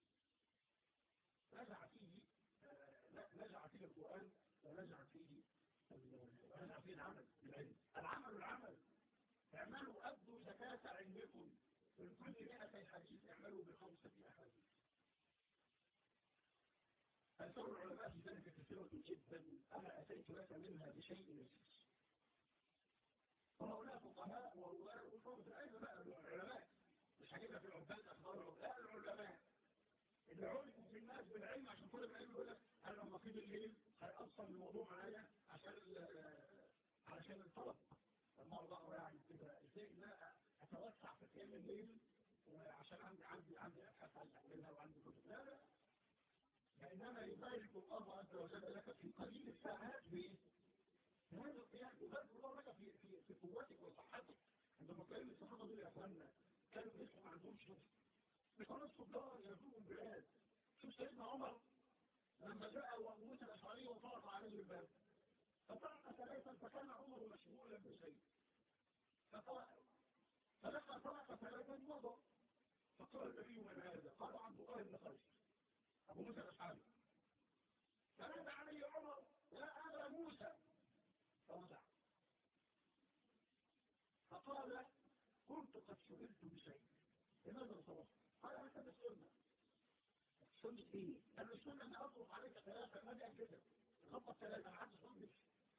نزع فيه نزع فيه القرآن ونزع فيه ونزع فيه العمل العلم العمل العمل اعملوا أبدوا زكاة علمكم من كل مئة حديث اعملوا بخمسة أحاديث أثر العلماء في ذلك كثيرة جدا أنا أتيت لك منها بشيء يسير وهؤلاء فقهاء وهؤلاء وفرض العلم بقى العلماء مش هجيبها في العباد أخبار لا العلماء اللي عرفوا في الناس بالعلم عشان كل ما يقول لك أنا لما أصيب الليل هيأثر الموضوع عليا عشان عشان الطلب المرضى يعني كده ازاي ان انا اتوسع في قيام الليل وعشان عندي عندي عندي ابحاث عايز اعملها وعندي كتب لا لا بينما يبارك الله عز وجل لك في قليل الساعات بايه؟ بهذا القيام يبارك الله لك في في في قوتك وصحتك عندما كانوا الصحابه دول يا اخوانا كانوا لسه ما عندهمش شغل بقناة صدار يزوروا البلاد شوف سيدنا عمر لما جاء وموسى الاشعري وطرق عليه الباب فطرق ثلاثا فكان عمر مشغولا بشيء فلما طرق ثلاثا مضى فقال النبي من هذا قال عبد الله بن قيس ابو موسى الاشعري فرد علي عمر يا ابا موسى فرجع فقال كنت قد سئلت بشيء لماذا صبحت؟ قال هكذا السنه سنة ايه؟ قال السنة ان اطلق عليك ثلاثة ما دي كده خطة ثلاثة ما حدش صدق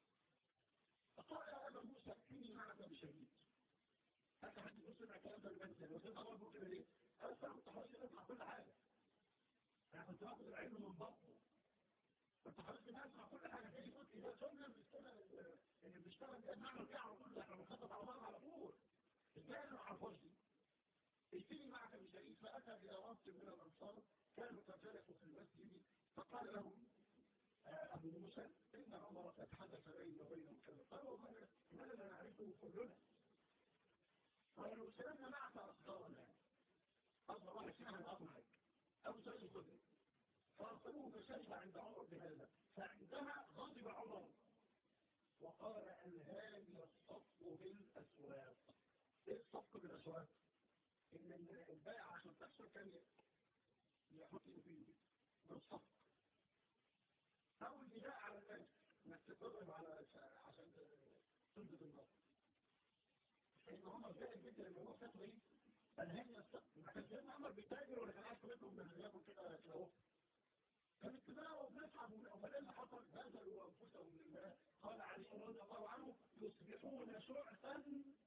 فقال يا ابا موسى اكفيني معك بشهيد حتى حد يقول سمع كلام ده المنزل وكنت امر كده ليه؟ انا كنت حريص اسمع كل حاجة انا كنت باخد العلم من بطنه كنت حريص اسمع كل حاجة تيجي تقول اذا سنة بنشتغل اللي بنشتغل بنعمل فيها على طول احنا بنخطط على بعض على طول ازاي انا ما اعرفوش دي؟ اشتري معك بشهيد فاتى الى وقت من الانصار كانوا قد جلسوا في المسجد فقال لهم أبو موسى إن عمر قد حدث بيني وبينهم كذا قالوا ما لا نعرفه كلنا قالوا سلمنا معك أصدارنا أصدر واحد سنة من أطمعك أبو سعيد الخدري فأرسلوه فشهد عند عمر بهذا فعندها غضب عمر وقال أنهاني الصفق بالأسواق إيه الصفق بالأسواق؟ إن البائع عشان تحصل كان يحط فيه بالصفق أو البناء على الناس انك تتدرب على عشان تنزل النار ان هم زائد جدا ان هو خدوا ايه الهاني الصدق ما كان سيدنا عمر بيتاجر ولا كان عايز منهم من غيابهم كده كده اهو كان اتباعه وبنسحب وبعدين اللي حصل بذلوا انفسهم لله قال علي رضي الله عنه يصبحون شعثا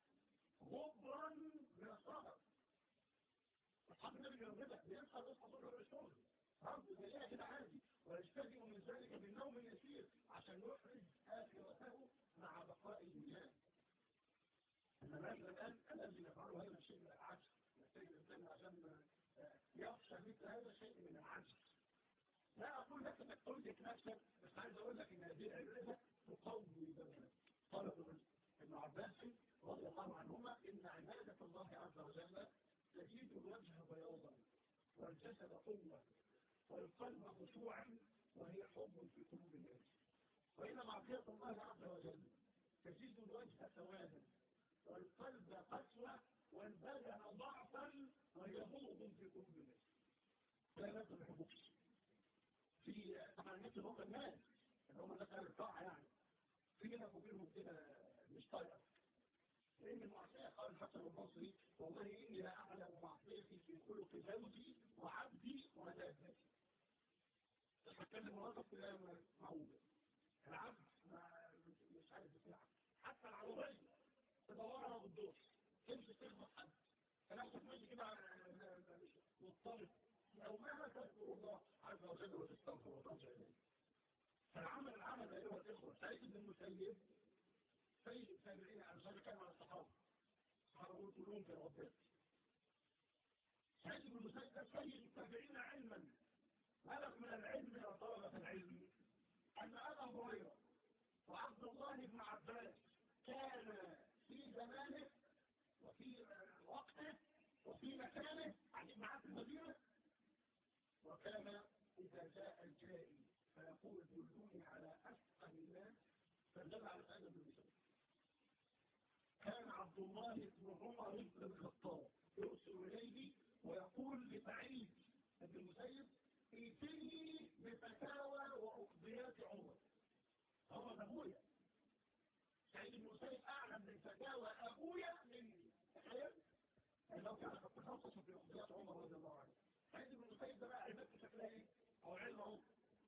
غبرا من الصغر اصحاب النبي كانوا كده بيصحى يصحى صبح الشغل رب زيها كده عادي ويجتهد من ذلك بالنوم اليسير عشان يحرز آخرته مع بقاء الإيمان. أما الرجل الآن الذي يفعله هذا الشيء من العجز يحتاج الإنسان عشان يخشى مثل هذا الشيء من العجز. لا أقول لك أنك تملك نفسك بس عايز أقول لك أن هذه العبادة تقوي بدنك. قال ابن عباس رضي الله عنهما إن عبادة الله عز وجل تزيد الوجه بياضا والجسد قوة والقلب خشوعا وهي حب في قلوب الناس وإن معصية الله عز وجل تزيد الوجه سوادا والقلب قسوة والبدن ضعفا وهي بغض في قلوب الناس لا لا تحبكش في طبعا الناس هم الناس اللي هم الناس اهل الطاعه يعني في كده وبينهم كده مش طايقه لان المعصيه قال الحسن البصري والله اني لا اعلم معصيتي في خلق زوجي وعبدي ودابتي تتكلم مراتب كلام معوجة العبد مش عارف بتلعب حتى العربية تدورها بالدور تمشي تخبط حد فنفسك ماشي كده مضطرب لو مهما تذكر الله عز وجل وتستغفر وترجع اليه فالعمل العمل ايها الاخوه سعيد بن المسيب سيد التابعين امثال كانوا على الصحابه الصحابه كلهم في العباد سعيد بن المسيب ده سيد التابعين علما هدف من العلم يا طلبة العلم أن أبا هريرة وعبد الله بن عباس كان في زمانه وفي وقته وفي مكانه عن معاه في المدينة وكان إذا جاء الجائي فيقول دلوني على أسقى الناس فدل على سعيد بن مسلم كان عبد الله بن عمر بن الخطاب يرسل إليه ويقول لسعيد بن المسيب ائتني بفتاوى وأقضيات عمر هو أبويا سعيد بن مسيب أعلم من فتاوى أبويا مني تخيل لو كان قد تخصص في أقضيات عمر رضي الله عنه سعيد بن مسيب ده بقى عبادته شكلها إيه؟ أو علم عمر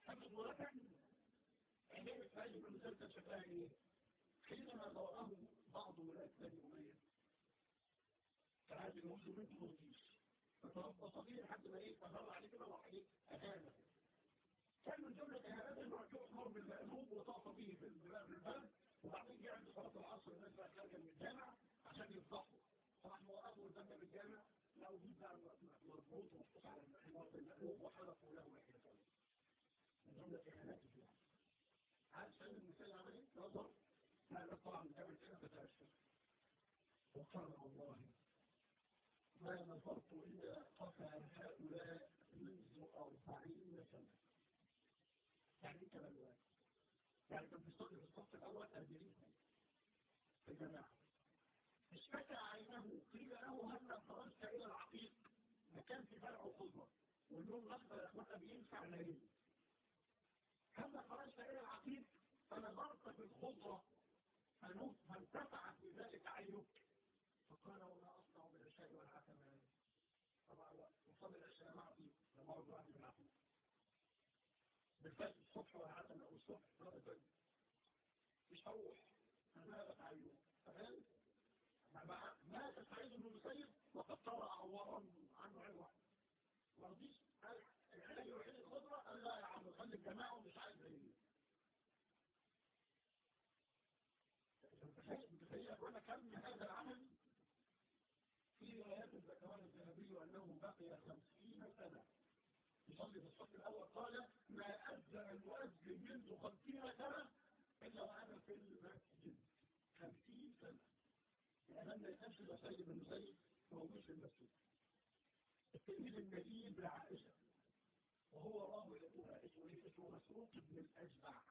حفظ ولكن عندما سعيد بن مسلسل شكلها ايه؟ حينما ضوءه بعض ولاة بني أمية كان عايز المسلم بنت مرضيش فتربى صغير لحد ما ايه فمر عليه كده وراح ايه اهانه كان من جمله اهانات انه تؤمر بالمألوف وتعصى به في البلد وبعدين جه عند صلاه العصر الناس بقى خارجه من الجامع عشان يفضحوا فراح موقفوا قدام باب الجامع لقوا دي بقى مربوط ومحطوط على المألوف وحلقوا له ناحيه من جمله اهانات الاسلام عارف سيد المثال عمل ايه؟ نظر هذا طبعا جبل كده فتأثر وقال والله ما نظرت إلى قفا هؤلاء منذ أربعين سنة يعني كلام واحد يعني كان بيصلي في الصف الأول أربعين في الجماعة اشتكى عينه قيل له هل خرجت إلى العقيق مكان في فرع خضرة والنوم الأخضر يا أخوانا بينفع ليل هل خرجت إلى العقيق فنظرت في الخضرة فانتفعت بذلك عينك فقال وما أصنع بالعشاء والعتمة طبعا وصل العشاء معي لما أرجو عندي بالعتمة بالفجر الصبح والعتمة أو الصبح هذا الفجر مش هروح فذهبت عينه تمام مات سعيد بن المسيب وقد ترى عورا عنه عروة ما رضيش العلاج الوحيد الخضرة قال لا يا عم خلي الجماعة ومش عايز زيي متخيل وانا كم هذا العمل في روايات الزكوان الذهبي أنه بقي خمسين سنة يصلي في الصف الأول قال ما أذن المؤذن منذ خمسين سنة إلا وأنا في المسجد خمسين سنة يعني ما يتنفس سيد بن مسيب موجود في المسجد التلميذ النبيل لعائشة وهو راوي لأبوها اسمه اسمه مسروق بن الأجبع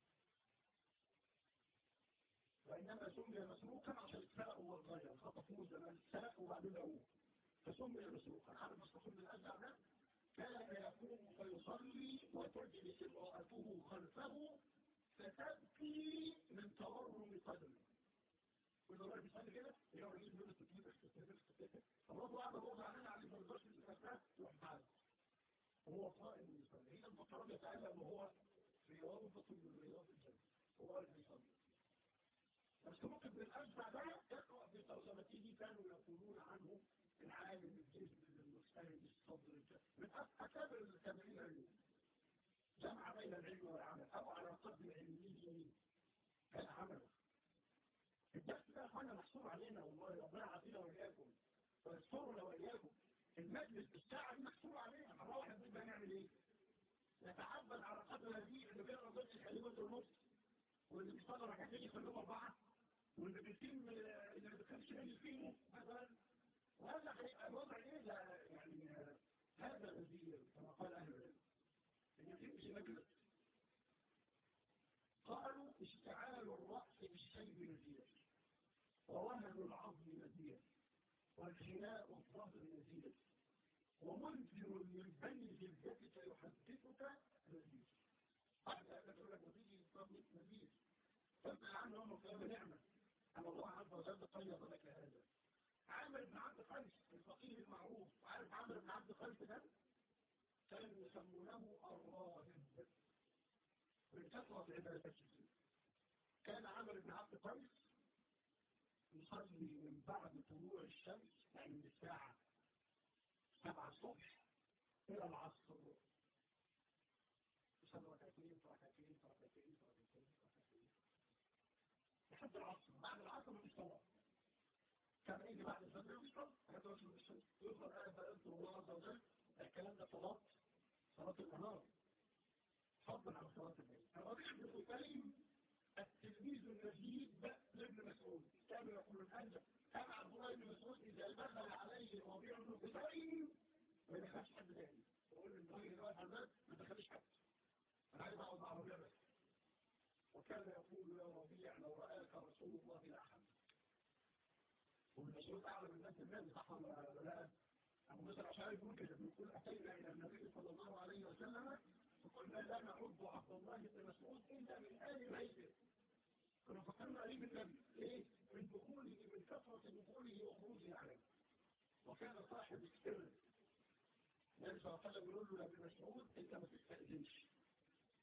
وإنما سمي مسروقا عشان اتسرق هو صغير خطفوه زمان اتسرق وبعدين لقوه فسمي مسروقا عارف مسروق بن الأجبع ده كان يقوم فيصلي وتجلس امرأته خلفه فتبكي من تورم قدمه وإذا الراجل بيصلي كده يقعد يجيب له التكليف فالرجل قاعد هو زعلان عليه ما يقدرش يتفتح يروح معاه وهو قائم يصلي هي المفترض يتعلم وهو في روضة من رياض الجنة هو واقف بيصلي بس ممكن بالأجمع ده يقرأ في ترجمته كانوا يقولون عنه العالم الجسم المجتهد الصدر من أكابر الكاملين العلم جمع بين العلم والعمل أو على قدر علمه كان عمله الدرس ده اخوانا محصور علينا والله ربنا عافينا وإياكم ويسترنا وإياكم المجلس بالساعة دي محصور علينا هنروح البيت بقى نعمل إيه؟ نتعبد على قدر هذه اللي بيقرا ضد كلمة النص واللي بيصلي ركعتين يخلوهم أربعة واللي بيتم اللي ما بيخافش من فيه مثلا وهذا هيبقى الوضع ايه لا يعني هذا الذي كما قال اهل العلم ان يتم مجلس قالوا اشتعال الراس بالشيب نزير ووهن العظم نزير والخناء الظهر نزير ومنذر للبني جلدتك يحدثك نزير حتى تقول لك وتيجي نزير فانت عنه هم في نعمه أن الله عز وجل طيب لك هذا عامر بن عبد قيس الفقيه المعروف عارف عامر بن عبد قيس ده كانوا يسمونه الراهب من كثرة عبادته كان عامر بن عبد قيس يصلي من بعد طلوع الشمس يعني من الساعة 7 الصبح إلى العصر يصلي ركعتين ركعتين ركعتين ركعتين ركعتين لحد العصر بعد العصر مفيش صلاة كان يجي بعد الفجر يصلي حتى وصل الشمس يفضل قاعد بقى يذكر الله عز وجل الكلام ده صلاة صلاة النهار فضلا على صلاة الليل الربيع بن سليم التلميذ النجيب لابن مسعود كان يقول الحاجة كان عبد الله بن مسعود إذا دخل عليه الربيع بن سليم ما يدخلش حد تاني يقول للراجل اللي واقف على الباب ما تدخلش حد أنا عايز أقعد مع الربيع بس وكان يقول يا ربيع لو رآك رسول الله لأحد والمسعود أعلم الناس الناس صح ولا لا أبو موسى الأشعري يقول كده بيقول أتينا إلى النبي صلى الله عليه وسلم فقلنا لا نعد عبد الله بن مسعود إلا من آل بيته كنا فكرنا عليه بالنبي ليه؟ من دخوله من كثرة دخوله وخروجه عليه وكان صاحب السر النبي صلى الله عليه وسلم يقول له لابن مسعود أنت ما تستأذنش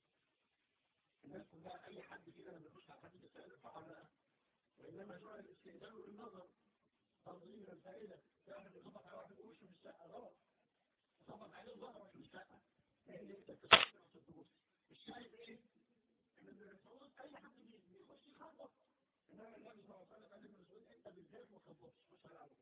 الناس كلها أي حد فينا لما يخش على حد يسأل فقط لا وإنما جعل الاستئذان للنظر تنظيم الفائدة واحد يخبط على واحد وشه في الشقة غلط يخبط عليه ظهره في الشقة لأن أنت بتستطيع تبص الشاهد إيه؟ إن ابن مسعود أي حد بيخش يخبط إنما النبي صلى الله عليه وسلم قال لابن مسعود أنت بالذات ما تخبطش مش هلعبه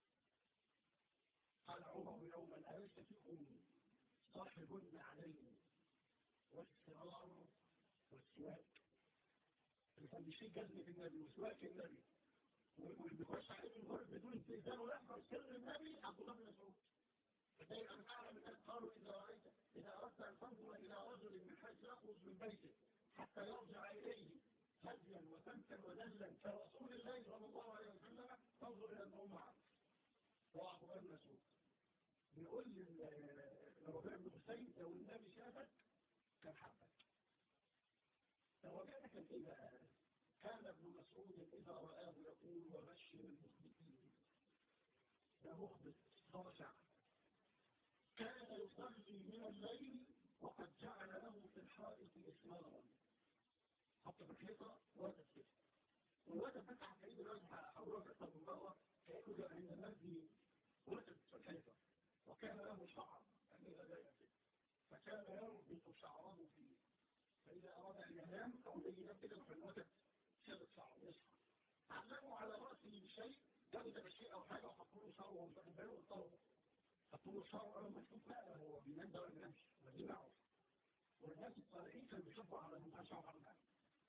قال عمر يوما أليس فيكم صاحب عليه والسرار والسواك كان بيشيل جزمة النبي وسواك النبي واللي بيخش عليه من غير بدون استئذان ويحفظ سر النبي عبد الله بن مسعود فدايما أن أعلم الناس قالوا إذا رأيت إذا أردت أن تنظر إلى رجل من حيث يخرج من بيته حتى يرجع إليه هديا وسمكا ودلا كرسول الله صلى الله عليه وسلم تنظر إلى الأم عبد وعبد الله بن مسعود بيقول لربيع بن حسين لو النبي شافك كان حبك فوجدك كان ايه بقى كان ابن مسعود اذا رآه يقول وبشر المخبتين ده مخبت خاشع كان يصلي من الليل وقد جعل له في الحائط اسمارا حط في الحيطه وقت كده والوقت فتح في ايد الراجل حول اكثر من مره كانه جاء عند المسجد وقت في الحيطه وكان له شعر أمير ذلك فكان يربط شعره فيه فإذا أراد أن ينام أو أن ينبذ في الوقت شبت شعره يصحى علموا على رأسه بشيء جابت بشيء أو حاجة وحطوا له شعره ومسكوا باله وطلبوا حطوا له شعره أنا مشوف بقى هو بينام ده ولا بينامش ودي معه والناس الصالحين كانوا بيشوفوا على من شعر على المال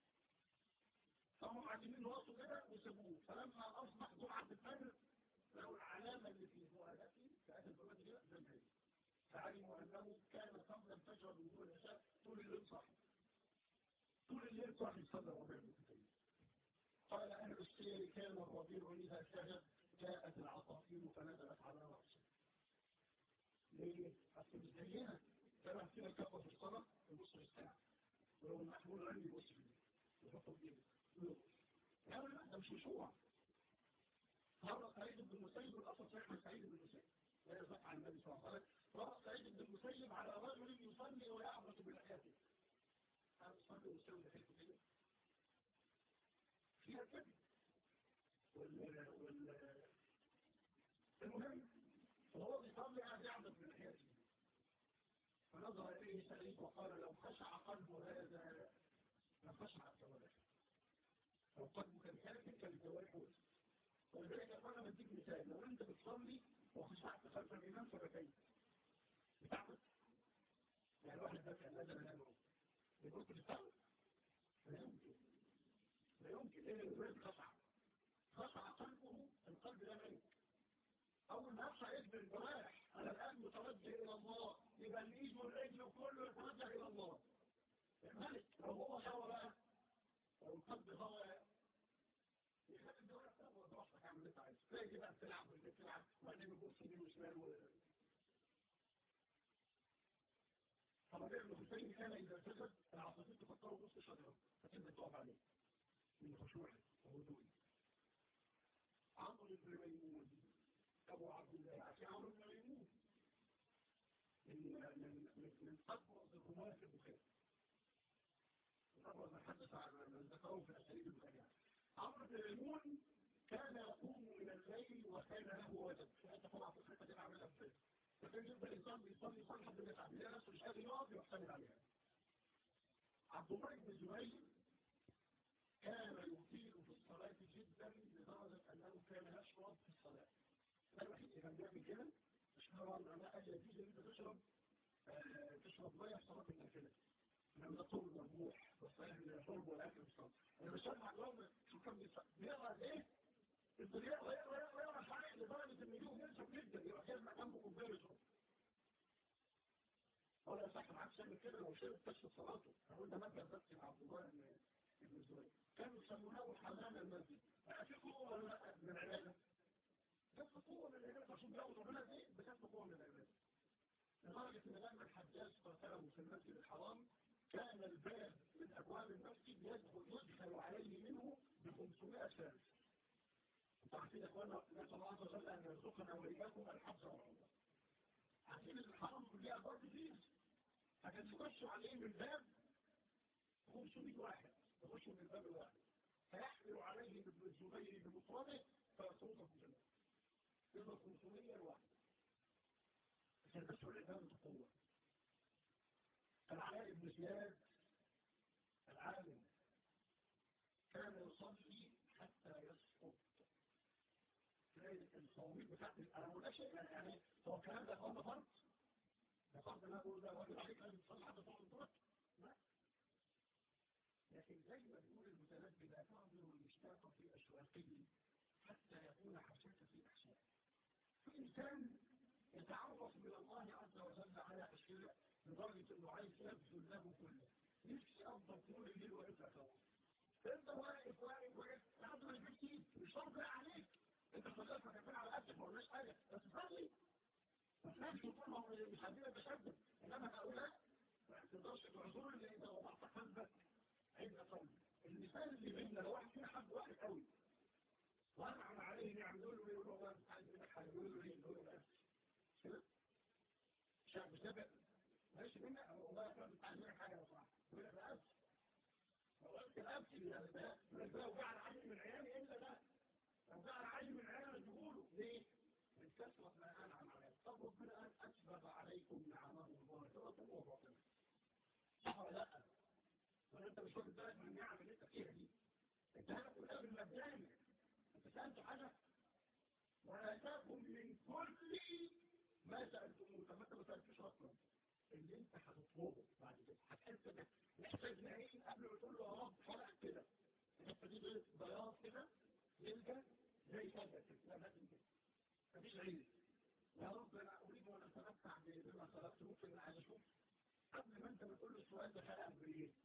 فهم عاجبين راسه كده وسابوه فلما أصبح جمعة الفجر لو العلامة اللي في مؤلفه كأهل البلد كده زي فعلموا أنه كان قبل الفجر من دون العشاء طول الليل صاحي طول الليل صاحي صلى الربيع بن كثير قال أهل السير كان الربيع إذا سجد جاءت العصافير فنزلت على رأسه ليه؟ أصل مش زينا كما فينا كبه في الصلاة يبص في الساعة ولو المحمول عني يبص فيه يحطه في ايده لا لا ده مش مشروع مرة سعيد بن المسيب الأصل صحيح سعيد بن المسيب لا يصح عن النبي صلى الله عليه وسلم مرة سعيد بن المسيب على رجل يصلي ويعبط بلحيته هذا يصلي ويسوي لحيته كده فيها كده وال وال المهم فهو بيصلي قاعد يعبط بلحيته فنظر إليه سعيد وقال لو خشع قلبه هذا لخشع الجوارح لو قلبه كان ساكت كان الجوارح وسط ولذلك أنا بديك مثال لو أنت بتصلي وخشعت خلف الإمام في الركعين بتعمل يعني واحد بس الأذن أمامه يقول كنت بتعمل لا يمكن لا يمكن إيه اللي خشع خشع قلبه القلب ده ميت أول ما يخشع يجبر الجوارح أنا الآن متوجه إلى الله يبقى الإيد والرجل كله يتوجه إلى الله الملك لو هو هوى بقى لو القلب هوى يخلي الجوارح تهوى براحتك اعمل اللي انت عايزه تلاقي بقى بتلعب واللي بتلعب وبعدين بتبص يمين وشمال و طبعا ابن حسين كان اذا سجد العصافير تفكره بنص شجره فتبدا تقف عليه من خشوعه وهدوءه عمرو بن ميمون ابو عبد الله عشان عمرو بن ميمون من من من من ابرز الرواه في البخاري من ابرز ما حدث عن من ذكره في اساليب البخاري عمرو بن ميمون كان يقوم من الليل وكان له وجد فانت طبعا في الحته دي عاملها ازاي فكان يبقى الانسان بيصلي يصلي لحد ما يتعب يلاقي نفسه مش قادر يقف يعتمد عليها عبد الله بن زبير كان يطيل في الصلاة جدا لدرجة أنه كان يشرب في الصلاة ده الوحيد اللي كان بيعمل كده مش طبعا أنا أجل يجوز إن أنت تشرب آه تشرب مية في صلاة النافلة لما ده طول مربوح والصحيح من الشرب والأكل في الصلاة أنا مش سامع اليوم شوف كان بيقرأ إيه الدنيا يقرأ يقرأ يقرأ يقرأ صحيح لدرجة إن يجوم ينشف جدا يبقى كده جنبه كوباية يشرب ولا صح معاك تعمل كده لو شرب تشرب صلاته أقول ده مبدأ بس مع عبد الله بن الزبير كانوا يسمونه حمام المسجد بقى في قوة ولا لا من العبادة بس قوة من العبادة عشان بياخد ربنا دي بس قوة من العبادة لدرجة إن لما الحجاج قتله في المسجد الحرام كان الباب من أبواب المسجد يدخل يدخل عليه منه ب 500 فارس انتوا عارفين يا اخوانا نسأل الله عز وجل أن يرزقنا وإياكم الحج والعمرة عارفين إن الحرم كلها أبواب كتير فكان يخشوا عليه من الباب 500 واحد يخشوا من الباب الواحد فيحمل عليه ابن الزبير بمفرده فيصوت في الجنة يضرب 500 واحد عشان بس العبادة القوة العلاء بن زياد العالم كان يصلي حتى يسقط تلاقي الصوميل بتاعت انا ما بقولش يعني هو الكلام ده هو فرض ده فرض انا بقول ده واجب عليك لازم تصلي حتى تقعد الظهر لا لكن زي ما بيقول المتنبي لا تعذر المشتاق في اشواقه حتى يكون حشاك في احشائه فانسان يتعرف من الله عز وجل على اشياء لدرجه انه عايز يبذل له كله نفسي افضل طول الليل ويطلع خلاص فانت واقف واقف واقف لحد ما يجيب مش شرط عليك انت صليت ركعتين على قدك ما قلناش حاجه بس صلي ما تنامش طول ما هو مش عايزين تشدد انما هؤلاء ما تقدرش تعذر اللي انت وضعت قلبك عند صلي المثال اللي بيننا لو واحد فينا حد واحد قوي وانعم عليه نعم يقول له يقول له والله مش عايز منك حاجه يقول له ليه يقول له بس كده شاب سبق ماشي منا والله يا مش عايز منك حاجه يا صاحبي يقول لك بس وقلت الأبكي يعني ده لو جعل عجل من عيالي إلا ده لو جعل عجل من عيالي مش بيقولوا ليه؟ من كثرة ما أنعم عليكم طب ربنا قال أسبغ عليكم نعمه ظاهرة وباطنة صح ولا لا؟ ولا أنت مش واخد بالك من النعم اللي أنت فيها دي؟ أنت هنا في الأب المبدئي أنت سألت حاجة؟ وآتاكم من كل ما سألتموه طب ما أنت ما سألتوش أصلا اللي أنت هتطلبه بعد كده هتحس إنك محتاج نعيش قبل ما تقول له يا رب فرق كده الحته دي بياض كده يلقى زي كده كده لازم كده مفيش عيد يا رب انا اريد ان اتمتع بما خلقت ممكن انا عايز اشوف قبل ما انت بتقول له السؤال ده خلقك بايه؟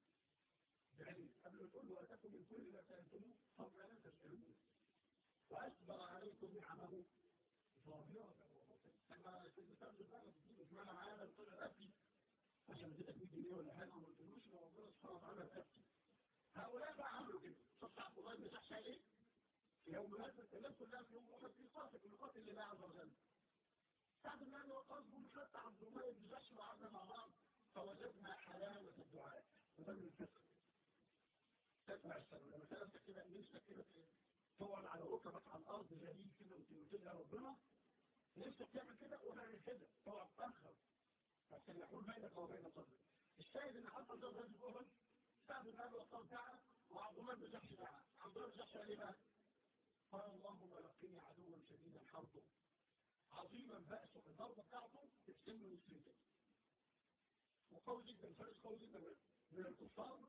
بعلم قبل ما تقول له اتاكم من كل ما سالتموه قبل ان تسالوه واسبغ عليكم نعمه ظاهره وباطنه كما تستخدم بقى مش معنى معانا طلع قبلي عشان اديتك 100 جنيه ولا حاجه وما قلتلوش ان ربنا سبحانه وتعالى بنفسي هؤلاء بقى عملوا كده شفت عبد الله بن جحش ايه؟ في يوم هذا الناس كلها في يوم واحد في قاتل يقاتل لله عز وجل سعد بن ابي وقاص بن حتى عبد الله بن جحش وقعدنا مع بعض فوجدنا حلاوه الدعاء وده من الفقه تسمع السلام لما سالتك كده نفسك كده تقعد على ركبك على الارض جميل كده وتقول يا ربنا نفسك تعمل كده وتعمل كده تقعد تاخر عشان يحول بينك وبين صدرك الشاهد ان حصل ده غير الجهل سعد بن ابي وقاص دعا وعبد الله بن جحش دعا عبد الله بن جحش قال ايه بقى؟ قال اللهم لقني عدوا شديدا حربه عظيما بأسه الضربة بتاعته تسلم له السنة وقوي جدا فارس قوي جدا من الكفار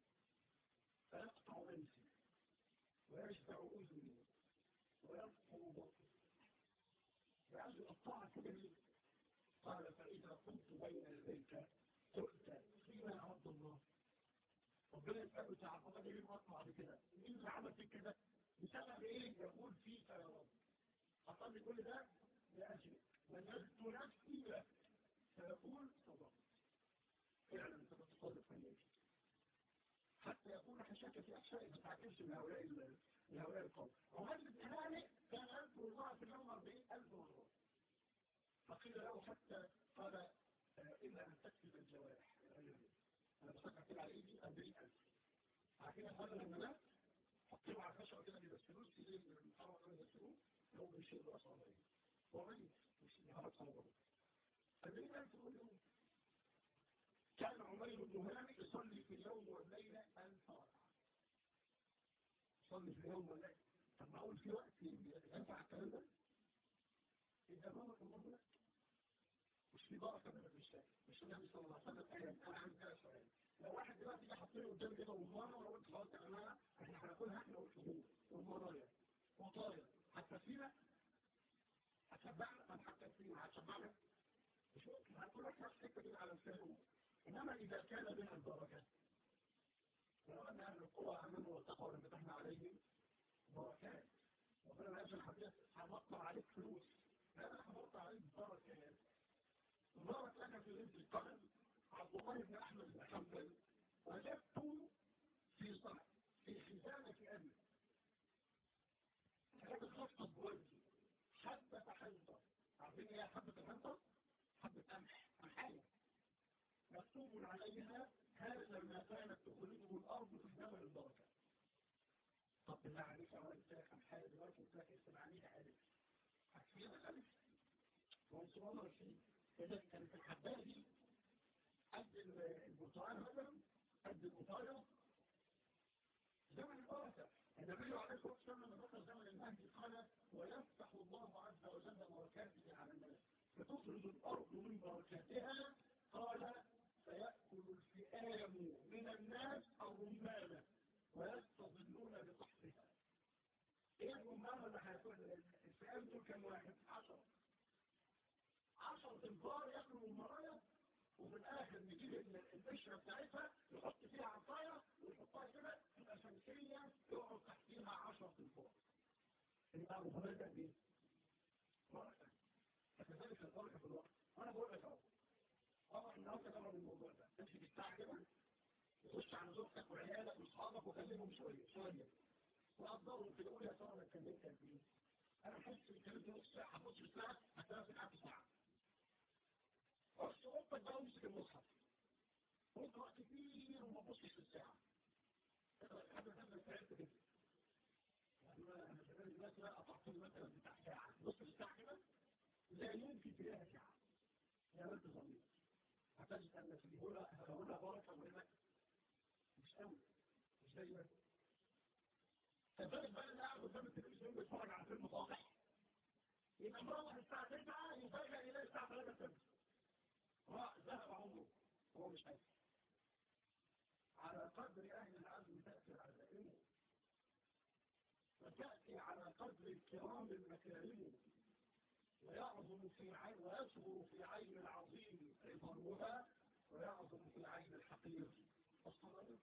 فيقطع منسي ويشبع أذني ويقطع بطني ويعز يقطعها كده قال فإذا كنت بين يديك قلت فيما عبد الله ربنا يسأله تعالى فقد يجب أطلع بكده مين اللي عمل فيك كده بسبب ايه يقول فيك يا رب حصل لي كل ده لأجلك وجدت نفسي لك فيقول صدقت فعلا انت بتصدق من يجي حتى يكون حشاك في أحشائك ما تعتبش من هؤلاء لهؤلاء القوم وهذا الثاني كان ألف الله في اليوم أربعين ألف مرة فقيل له حتى قال إلا أن تكتب الجوارح أنا بفكر كده على إيدي أربعين ألف عارفين هذا لما مات حطيهم على الخشبة كده بيبسلوه سيدين من المحرم كانوا يبسلوه لو بيشيل رأسه على إيدي هو ميت مش نهارات صوره أربعين ألف كل يوم كان عمير بن هاني يصلي في اليوم والليلة ألف ركعة يصلي في اليوم والليلة طب معقول في وقت ينفع الكلام ده؟ إذا بارك الله لك مش في بركة من الرسالة مش النبي صلى الله عليه وسلم قال أنا عندي ثلاث سؤال لو واحد دلوقتي جه حاطط لي قدامي كده ومرة وأنا قلت خلاص يا جماعة إحنا هناكلها إحنا والحبوب والمرايا وطاير هتكفينا؟ هتشبعنا؟ طب هتكفينا هتشبعنا؟ مش ممكن هتقول لك نفس السكة كده على لسانه إنما إذا كان بها البركة ولو أن أهل القرى آمنوا واتقوا لفتحنا عليهم بركات ربنا ما يجعل حديث هنقطع عليك فلوس لا أنا هنقطع عليك بركات بارك لك في رزق القلم عبد الله بن أحمد بن حنبل وجدت في صح في خزانة أبي كانت خطة بوجهي حبة حنطة عارفين ايه حبة الحنطة؟ حبة قمح قمحية مكتوب عليها هذا ما كانت تخرجه الأرض في زمن البركة طب بالله عليك لو أنت كم حاجة دلوقتي قلت لك اسم عليها ألف هتفيدك ألف وانت عمر فيه إذا كانت الحباية دي قد البرتقال مثلا قد البطاية زمن البركة النبي عليه الصلاة والسلام لما ذكر زمن المهدي قال ويفتح الله عز وجل بركاته على الناس فتخرج الأرض من بركاتها قال فيأكل الفئام من الناس الرمانة ويستظلون بصحبها ايه الرمانة اللي هيكون الفئام دول كم واحد عشرة عشرة انفار ياكلوا المرايا وفي الاخر نجيب القشرة بتاعتها نحط فيها عصاية ونحطها كده تبقى شمسية يقعد تحتيها عشرة انفار يبقى ابو خبر ده ايه؟ بركة فكذلك البركة في الوقت وانا بقول لك اهو طبعا النهارده جرب الموضوع ده تمسك الساعة كده تخش على زوجتك وعيالك واصحابك وكلمهم شوية شوية وقدرهم كده قول يا ترى انا اتكلمت قد ايه؟ انا حاسس ان كلمت نص ساعة هبص في الساعة هتلاقي في قعدت ساعة بص اوضتك بقى وامسك المصحف قلت وقت كبير وما تبصش في الساعة هذا هذا تعبت كده انا شغال الناس لا قطعت مثلا بتاع ساعة بص الساعة كده لا يمكن تلاقيها ساعة يا بنت ظنيت هتجد ان في هنا هنا بركة وهنا مش قوي مش زي ما فبالك بقى اللي قاعد قدام التلفزيون بيتفرج على فيلم واضح يبقى مروح الساعة 9 يفاجئ يلاقي الساعة 3 الفجر ذهب عمره هو مش عارف على قدر أهل العزم تأتي العزائم وتأتي على قدر الكرام المكارم ويعظم في عين ويصغر في عين العظيم عظمها ويعظم في عين الحقير الصغير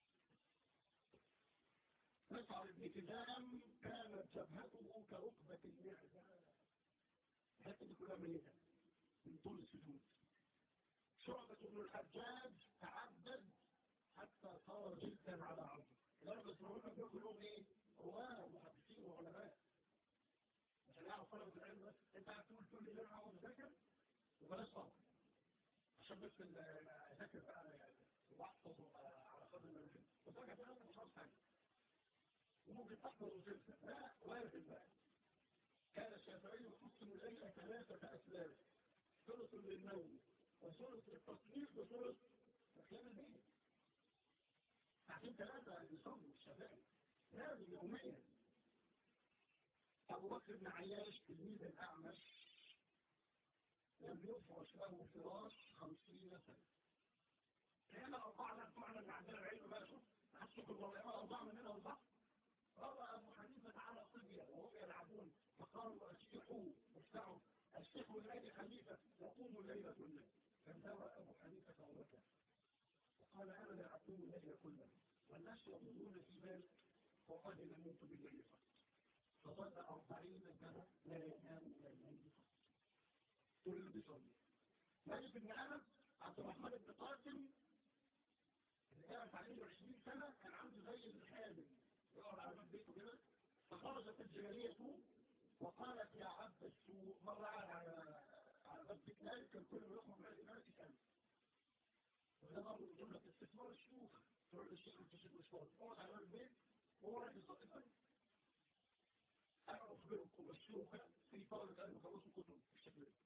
مسعر بن كلام كانت جبهته كركبة المعزة الحته دي كلها ميتة من طول السجود شعبة بن الحجاج تعدد حتى صار جدا على عرضه لدرجة ان هم بيقولوا كلهم ايه؟ رواه ومحدثين وعلماء عشان يعرف طلبة العلم بس انت هتقول كل اللي انا عاوز اذاكر وبلاش صبر عشان بس اذاكر بقى واحفظ على قدر الممكن بس انا كده مش عاوز حاجه وممكن تحفظ وتنسى لا وارد بقى كان الشافعي يقسم الليل ثلاثة أسلاف ثلث للنوم وثلث التصنيف وثلث أحيان البيت ساعتين ثلاثة يصلوا الشافعي لازم يوميا أبو بكر بن عياش تلميذ الأعمش لم يفرش له فراش خمسين سنة هنا أربعة معنى أن عندنا العلم بقى شوف حسوا كل والله أربعة مننا أربعة روى أبو حنيفة على صبية وهم يلعبون فقالوا أشيحوا وافتعوا أشيحوا الليل خليفة وقوموا الليل كله فانتوى أبو حنيفة وبكى وقال أنا لا أقوم الليل كله والناس يظنون في ذلك وقد نموت بالليل فقط فظل أربعين سنة لا ينام إلى الليل فقط طول اللي بيصلي مالك بن أنس عبد الرحمن بن قاسم اللي كانت عليه 20 سنة كان عنده زي الحامل يقعد على باب بيته كده فخرجت الجارية وقالت يا عبد السوء مرة على على باب بيت مالك كان كل ما يخرج من الملك يسأل وده برضه جملة استثمار الشيوخ تروح للشيخ وتشيل مشوار اقعد على باب البيت وهو رايح يصلي الفجر أنا أخبركم الشيوخ في طالب أن يخلصوا كتب بالشكل ده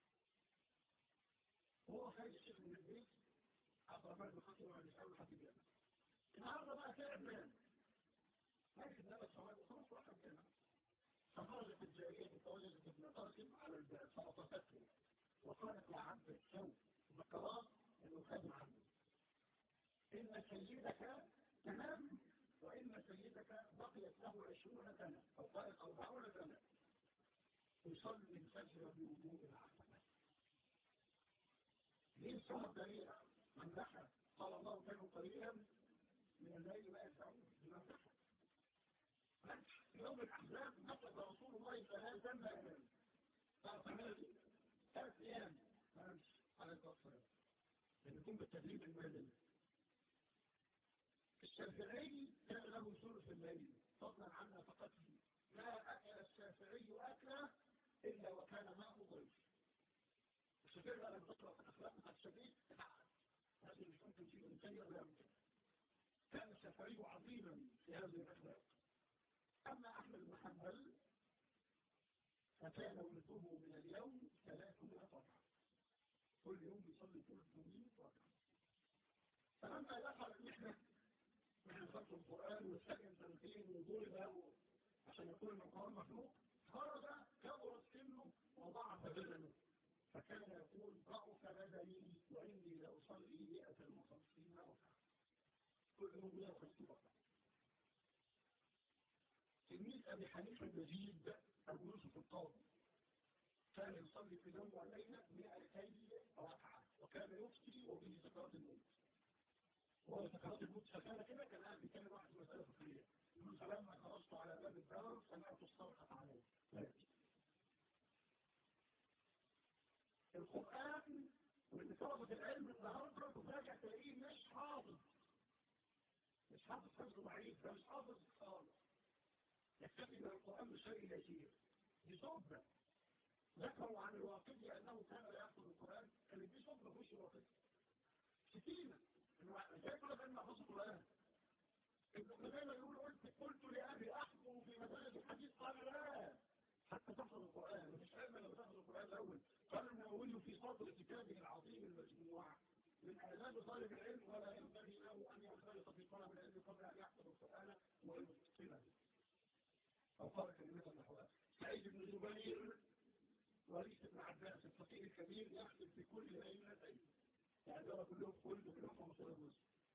وهو خارج الشيخ من البيت عبد الرحمن بن خطيب وعلى يسأله حتى بيعمل النهارده بقى تعب نام لكن نام الصلاة وخلاص راح الجنة فخرجت الجارية فوجدت ابن قاسم على الباب فأطفته وقالت يا عبد الشوك ذكرات انه خادم عنه ان سيدك تمام وان سيدك بقيت له عشرون سنة او قالت اربعون سنة يصلي الفجر بوضوء العتمة ليه الصلاة دليلة من دخل قال الله كانوا قليلا من الليل ما يسعون لمن دخل يوم الأحزاب نقض رسول الله ثلاثا ما ينام تعرف تعملها دي ثلاث أيام ما نمشي على التصفير لأن يكون بالتدريب المدني الشافعي كان له ثلث الليل فضلا عن نفقته ما أكل الشافعي أكله إلا وكان معه ضيف الشافعي بقى لما تقرأ في الأخلاق بتاعت الشافعي تتعقد هذه مش ممكن شيء إنساني ولا يمكن كان الشافعي عظيما في هذه الأخلاق أما أحمد بن حنبل فكان ولده من اليوم 300 ركعة كل يوم يصلي 300 ركعة فلما دخل المحنة محنة خلق القرآن والسجن سنتين وضرب عشان يكون القرآن مخلوق خرج كبرت سنه وضعف بدنه فكان يقول ضعف بدني وإني لأصلي 150 ركعة كل يوم 150 ركعة تلميذ أبي حنيفة المجيد أبو يوسف القاضي كان يصلي في اليوم والليلة 200 ركعة وكان يفتي وبه سكرات الموت وهو سكرات الموت فكان كده كان قاعد بيتكلم واحد مسألة فقهية يقول فلما خرجت على باب الدار سمعت الصرخة عليه القرآن واللي طلبة العلم النهارده تفاجئ تلاقيه مش حافظ مش حافظ حفظ ضعيف ده مش حافظ خالص يكتفي من القرآن بشيء يسير دي صبة ذكروا عن الواقدي أنه كان يأخذ القرآن كان دي صبة مش الواقدي شتيمة ازاي كل ده ما حفظ القرآن ابن خزيمة يقول قلت قلت لأبي أحفظ في مسألة الحديث قال لا حتى تحفظ القرآن مش علم لما تحفظ القرآن الأول قال النووي في صدر كتابه العظيم المجموع من آداب طالب العلم ولا ينبغي له أن يختلط في طلب العلم قبل أن يحفظ القرآن ويتقنه أو قال كلمة نحوها سعيد بن جبير وليس بن عباس الفقيه الكبير يختم في كل ليلتين يعني دول كلهم كل كلهم 15 جزء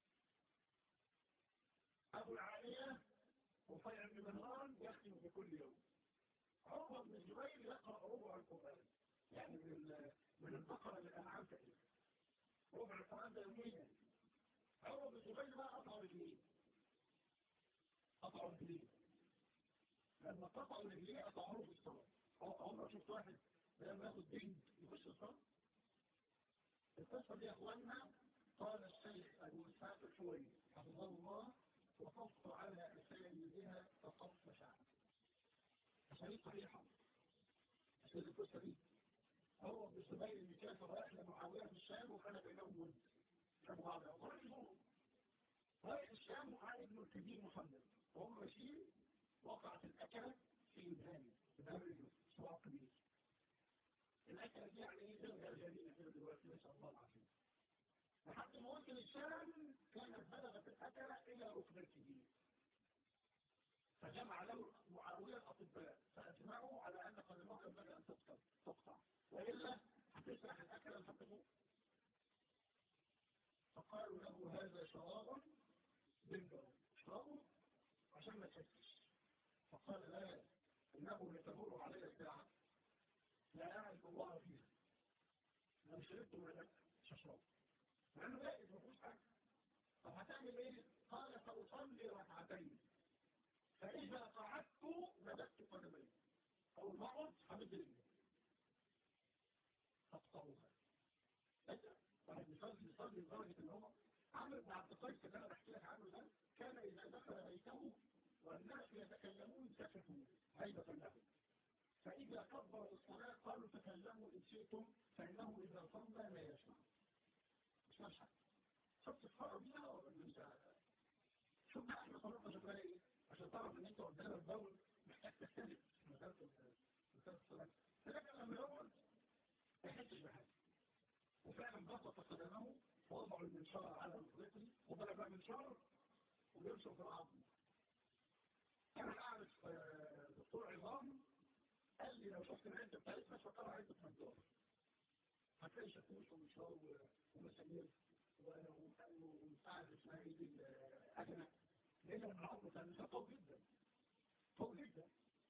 أبو العالية رفيع بن مهران يختم في كل يوم عمر بن الزبير يقرأ ربع القرآن يعني من من البقرة للأنعام تقريبا ربع القرآن ده يوميا عمر بن الزبير بقى قطع رجليه قطع رجليه لما قطعوا رجليه قطعوه في الصلاة عمر شفت واحد لما ياخد دين يخش الصلاة القصة دي يا اخواننا قال الشيخ ابو اسحاق الحويني حفظه الله وقفت على اسانيدها فقط شعب أسانيد صحيحة أسانيد القصة دي هو ابن الزبير اللي كان رايح لمعاوية في الشام وكان بينهم ود كانوا بعض ورايحوا رايح الشام وعلى ابن الكبير محمد وهم ماشيين وقعت الأكلة في إبهامه إبهام الرجل صراع كبير الأكلة دي يعني إيه تلغى الجميع كده دلوقتي نسأل الله العافية لحد ما وصل الشام كانت بلغت الأكلة إلى ركبته فجمع له معاوية الأطباء فأجمعوا على أن قدمه ينبغي أن تقطع تقطع وإلا هتسرح الأكلة لحد تموت فقالوا له هذا شراب بالجرم اشربه عشان ما تحسش فقال لا إنه لتمر علي الساعة لا أعرف الله فيها أنا شربت من الأكل مش هشرب مع إنه جائز ما فيهوش حاجة طب هتعمل إيه؟ قال سأصلي ركعتين فإذا قعدت مددت قدمي أو المرض حمد رجلي أقطعوها بس واحد بيصلي بيصلي لدرجة إن هو عمرو بن عبد القيس اللي أنا بحكي لك عنه ده كان إذا دخل بيته والناس يتكلمون سكتوا هيبة له فإذا كبر الصلاة قالوا تكلموا إن شئتم فإنه إذا صلى لا يسمع مش مشهد شفت الفرق بيها ولا مش شوف بقى احنا صلاتنا شكلها ايه عشان تعرف ان انت قدام البول محتاج تختلف مسألة الصلاة لكن لما يقعد ما يحسش بحاجة وفعلا بسط قدمه ووضعوا المنشار على ركبته وضرب المنشار ويمشوا في العظم انا اعرف دكتور عظام قال لي لو شفت العده بتاعتك مش فكرها عده مجدور هتلاقي شاكوش ومنشار ومسامير ومساعد اسمها ايه دي الاجنه لان العظم كان قوي جدا قوي جدا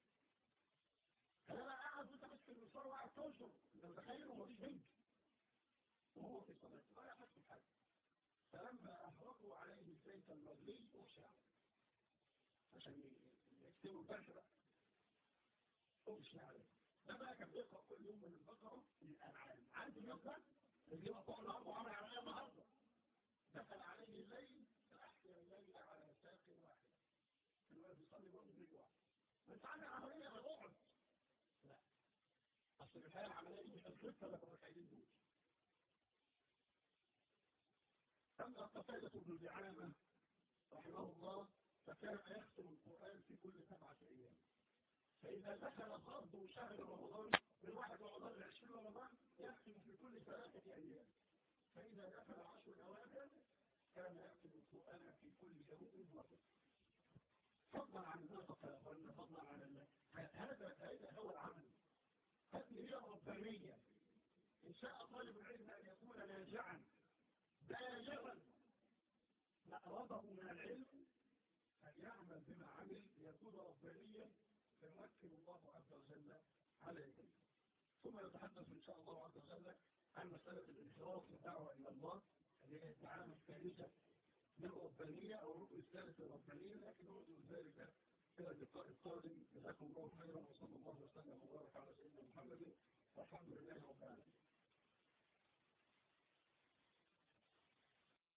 انا قاعد انت ماسك المنشار وقاعد تنشر انت متخيل هو مفيش بنك وهو في الصلاه ولا حاسس بحاجه فلما احرقوا عليه الزيت المغلي وشعر عشان يكتبوا البرش بقى أغشي عليه ده بقى كان بيقرأ كل يوم من البقرة للأنعام عارف اليوم ده اللي هو طول الأرض وعمل عليها النهارده دخل عليه الليل فأحيا الليل على ساق واحدة الولد بيصلي برضه بريك واحد بس عامل عملية بالقعد لا أصل الحياة العملية دي مش الخطة اللي كنا خايفين دول أما قتادة بن دعامة رحمه الله فكان يختم القرآن في كل سبعة أيام فإذا دخل فرض شهر رمضان من واحد رمضان لعشرين رمضان يختم في كل ثلاثة أيام فإذا دخل عشر الأواخر كان يختم القرآن في كل يوم مرة فضلا عن النفقة يا أخوانا فضلا عن الله هذا هذا هو العمل هذه هي الربانية إن شاء طالب العلم أن يكون ناجعا بالغا مقربه من العلم أن يعمل بما عمل ليكون ربانيا فيمكن الله عز وجل على يديه ثم نتحدث إن شاء الله عز وجل عن مسألة الانحراف في الدعوة إلى الله اللي هي الدعامة الثالثة من الربانية أو الركن الثالث الربانية لكن نرجو ذلك إلى اللقاء القادم جزاكم الله خيرا وصلى الله وسلم وبارك على سيدنا محمد والحمد لله رب العالمين